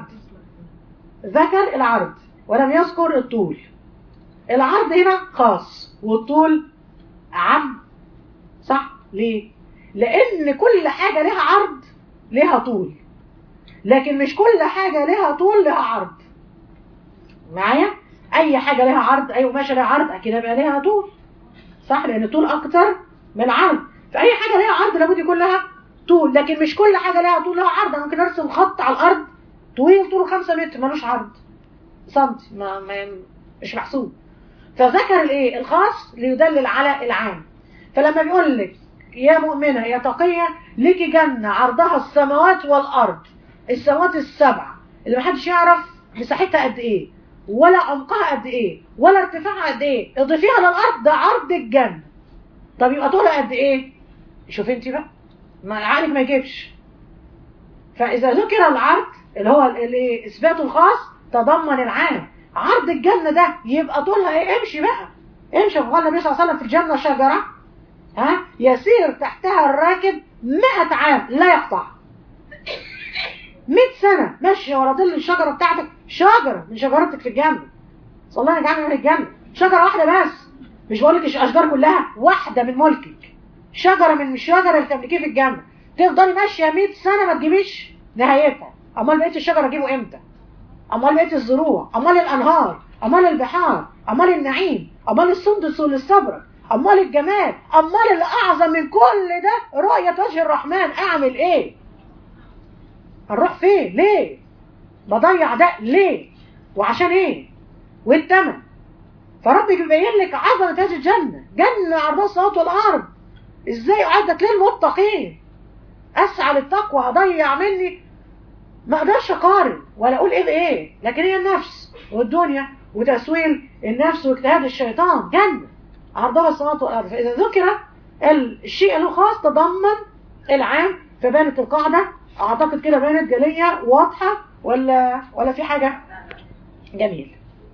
ذكر العرض ولم يذكر الطول العرض هنا خاص والطول عام صح ليه لأن كل حاجة لها عرض لها طول لكن مش كل حاجة لها طول لها عرض معايا اي حاجة لها عرض اي قماشة لها عرض اكيد هيبقى لها طول صح لان الطول اكتر من العرض فاي حاجة لها عرض لابد يكون لها طول لكن مش كل حاجة لها طول لها عرض انا ممكن ارسم خط على الارض طويل طوله 5 متر ملوش عرض سنتي ما, ما مش محسوب فذكر الايه الخاص ليدلل على العام فلما بيقول لك يا مؤمنة يا تقية ليكي جنة عرضها السماوات والارض السماوات السبع اللي محدش يعرف مساحتها قد ايه ولا عمقها قد ايه ولا ارتفاعها قد ايه اضيفيها للارض ده عرض الجنة طب يبقى طولها قد ايه شوف انت بقى ما عقلك ما يجيبش فاذا ذكر العرض اللي هو اللي اثباته الخاص تضمن العام عرض الجنة ده يبقى طولها ايه امشي بقى امشي وقال النبي صلى الله عليه وسلم في الجنة شجرة ها يسير تحتها الراكب 100 عام لا يقطع 100 سنة ماشية ورا ظل الشجرة بتاعتك شجرة من شجرتك في الجنة صلى الله عليه من الجنة شجرة واحدة بس مش بقول لك الأشجار كلها واحدة من ملكك شجرة من الشجرة اللي تملكيه في الجنة تفضلي ماشية 100 سنة ما تجيبيش نهايتها أمال بقيت الشجرة أجيبه إمتى أمال بقيت الزروع أمال الأنهار أمال البحار أمال النعيم أمال السندس والصبر أمال الجمال أمال اللي أعظم من كل ده رؤية وجه الرحمن أعمل إيه هنروح فين ليه بضيع ده ليه وعشان ايه والثمن فربي بيبين لك عظمة هذه الجنة جنة عرضها السماوات والأرض ازاي أعدت للمتقين أسعى للتقوى هضيع مني ما اقدرش اقارن ولا اقول ايه بايه لكن هي النفس والدنيا وتسويل النفس واجتهاد الشيطان جنة عرضها السماوات والأرض فإذا ذكر الشيء الخاص تضمن العام فبانت القاعدة اعتقد كده بانت جلية واضحة ولا ولا في حاجة جميل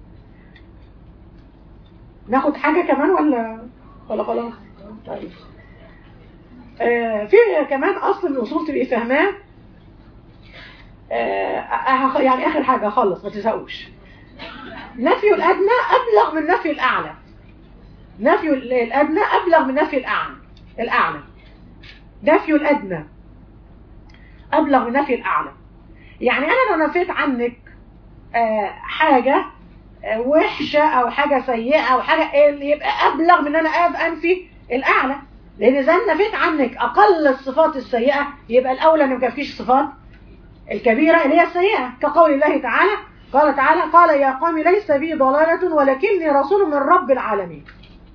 ناخد حاجة كمان ولا ولا خلاص طيب آه في كمان اصل من الاصول تبقي فاهماه آه، آه، يعني اخر حاجه خلص ما تزهقوش نفي الادنى ابلغ من نفي الاعلى نفي الادنى ابلغ من نفي الاعلى الاعلى نفي الادنى ابلغ من نفي الاعلى يعني انا لو نفيت عنك آه، حاجه آه، وحشه او حاجه سيئه او حاجه اللي يبقى ابلغ من ان انا أب انفي الاعلى لان اذا أنا نفيت عنك اقل الصفات السيئه يبقى الاولى ان ما فيش صفات الكبيره اللي هي السيئه كقول الله تعالى قال تعالى قال يا قوم ليس بي ضلاله ولكني رسول من رب العالمين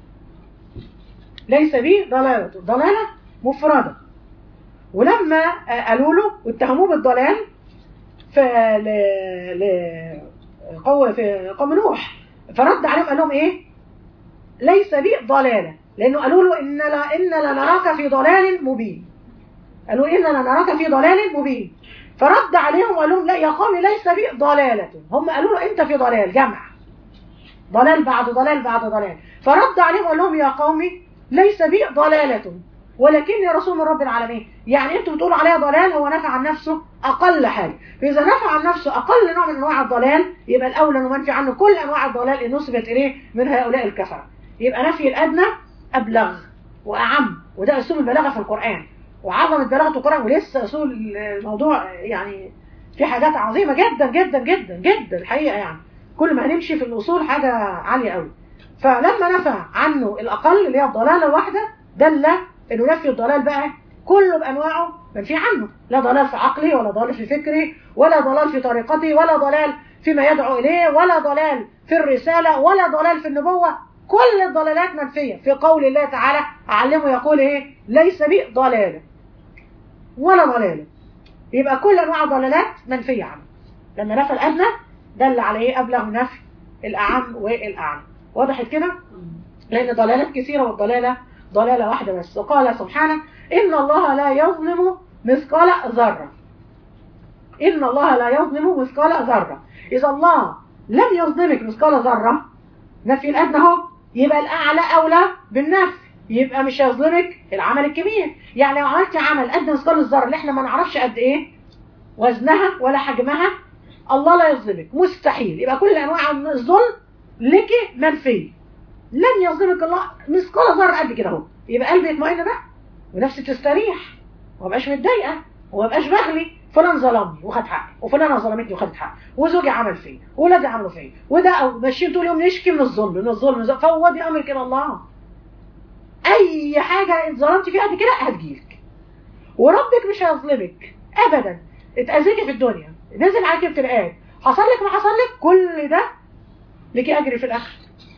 ليس بي ضلاله ضلاله مفرده ولما آه، قالوا له واتهموه بالضلال ف ل... ل... قو... في قوم نوح فرد عليهم قال لهم ايه ليس بي ضلاله لانه قالوا له ان لا ان لنراك في ضلال مبين قالوا ان لنراك في ضلال مبين فرد عليهم وقال لهم لا يا قوم ليس بي ضلاله هم قالوا له انت في ضلال جمع ضلال بعد ضلال بعد ضلال فرد عليهم وقال لهم يا قوم ليس بي ضلاله ولكني رسول من رب العالمين يعني انتوا بتقولوا عليها ضلال هو نفع عن نفسه اقل حاجه فاذا نفع عن نفسه اقل نوع من انواع الضلال يبقى الاولى انه منفي عنه كل انواع الضلال اللي نسبت اليه من هؤلاء الكفره يبقى نفي الادنى ابلغ واعم وده اسلوب البلاغه في القران وعظمه بلاغه القران ولسه اسلوب الموضوع يعني في حاجات عظيمه جدا جدا جدا جدا الحقيقه يعني كل ما هنمشي في الاصول حاجه عاليه قوي فلما نفى عنه الاقل اللي هي الضلاله الواحده دل انه نفي الضلال بقى كله بانواعه منفي عنه لا ضلال في عقلي ولا ضلال في فكري ولا ضلال في طريقتي ولا ضلال فيما يدعو اليه ولا ضلال في الرساله ولا ضلال في النبوه كل الضلالات منفيه في قول الله تعالى اعلمه يقول ايه ليس بي ضلاله ولا ضلاله يبقى كل انواع الضلالات منفيه عنه لما نفى الادنى دل على ايه ابلغ من نفي الاعم والاعلى وضحت كده لان ضلالات كثيره والضلاله ضلالة واحدة بس وقال سبحانه إن الله لا يظلم مثقال ذرة إن الله لا يظلم مثقال ذرة إذا الله لم يظلمك مثقال ذرة نفي الأدنى اهو يبقى الأعلى أولى بالنفي يبقى مش هيظلمك العمل الكبير يعني لو عملت عمل قد مثقال الذرة اللي احنا ما نعرفش قد ايه وزنها ولا حجمها الله لا يظلمك مستحيل يبقى كل انواع الظلم لك منفيه لن يظلمك الله مثقال ذره قد كده اهو يبقى قلبي يطمئن بقى ونفسي تستريح وما بقاش متضايقه وما بقاش بغلي فلان ظلمني وخد حقي وفلانه ظلمتني وخدت حقي وزوجي عمل فيا وولادي عملوا فيا وده او ماشيين طول اليوم نشكي من الظلم من الظلم من فوضي امرك الى الله اي حاجه اتظلمتي فيها قد كده هتجيلك وربك مش هيظلمك ابدا اتاذيتي في الدنيا نزل عليك ابتلاءات حصل لك ما حصل لك كل ده لكي اجري في الاخر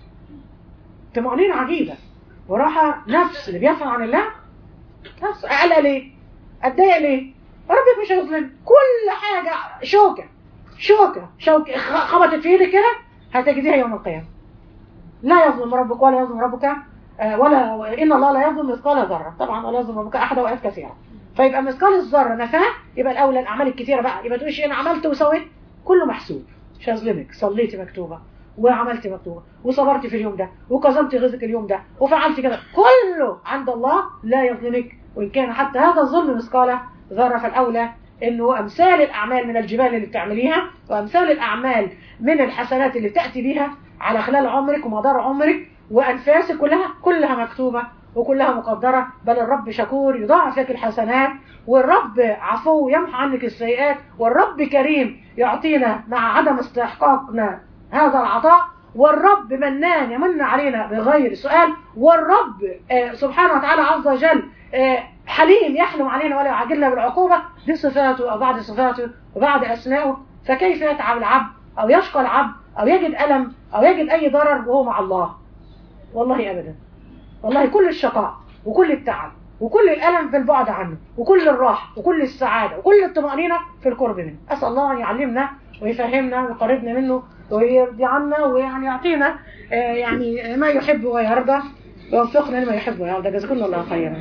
طمأنينة عجيبة وراحة نفس اللي بيفعل عن الله نفس أقلق ليه أتضايق ليه ربك مش هيظلم كل حاجة شوكة شوكة شوكة خبطت في ايدك كده هتجديها يوم القيامة لا يظلم ربك ولا يظلم ربك آه، ولا إن الله لا يظلم مثقال ذرة طبعا ولا يظلم ربك أحد وآيات كثيرة فيبقى مثقال الذرة نفاه يبقى الأولى الأعمال الكثيرة بقى يبقى تقولش أنا عملت وسويت كله محسوب مش هظلمك صليتي مكتوبة وعملت مكتوبة وصبرت في اليوم ده وكظمت غيظك اليوم ده وفعلت كده كله عند الله لا يظلمك وإن كان حتى هذا الظلم مثقال ذرة فالأولى إنه أمثال الأعمال من الجبال اللي بتعمليها وأمثال الأعمال من الحسنات اللي بتأتي بيها على خلال عمرك ومدار عمرك وأنفاسك كلها كلها مكتوبة وكلها مقدرة بل الرب شكور يضاعف لك الحسنات والرب عفو يمحو عنك السيئات والرب كريم يعطينا مع عدم استحقاقنا هذا العطاء والرب منان يمن علينا بغير سؤال والرب آه سبحانه وتعالى عز وجل آه حليم يحلم علينا ولا يعجلنا بالعقوبة دي صفاته أو بعد صفاته وبعد أسمائه فكيف يتعب العبد أو يشقى العبد أو يجد ألم أو يجد أي ضرر وهو مع الله والله أبدا والله كل الشقاء وكل التعب وكل الألم في البعد عنه وكل الراحة وكل السعادة وكل الطمأنينة في القرب منه أسأل الله أن يعلمنا ويفهمنا ويقربنا منه ويرضي عنا ويعني يعطينا يعني ما يحب ويرضى ويوفقنا لما يحب ويرضى جزاكم الله خيرا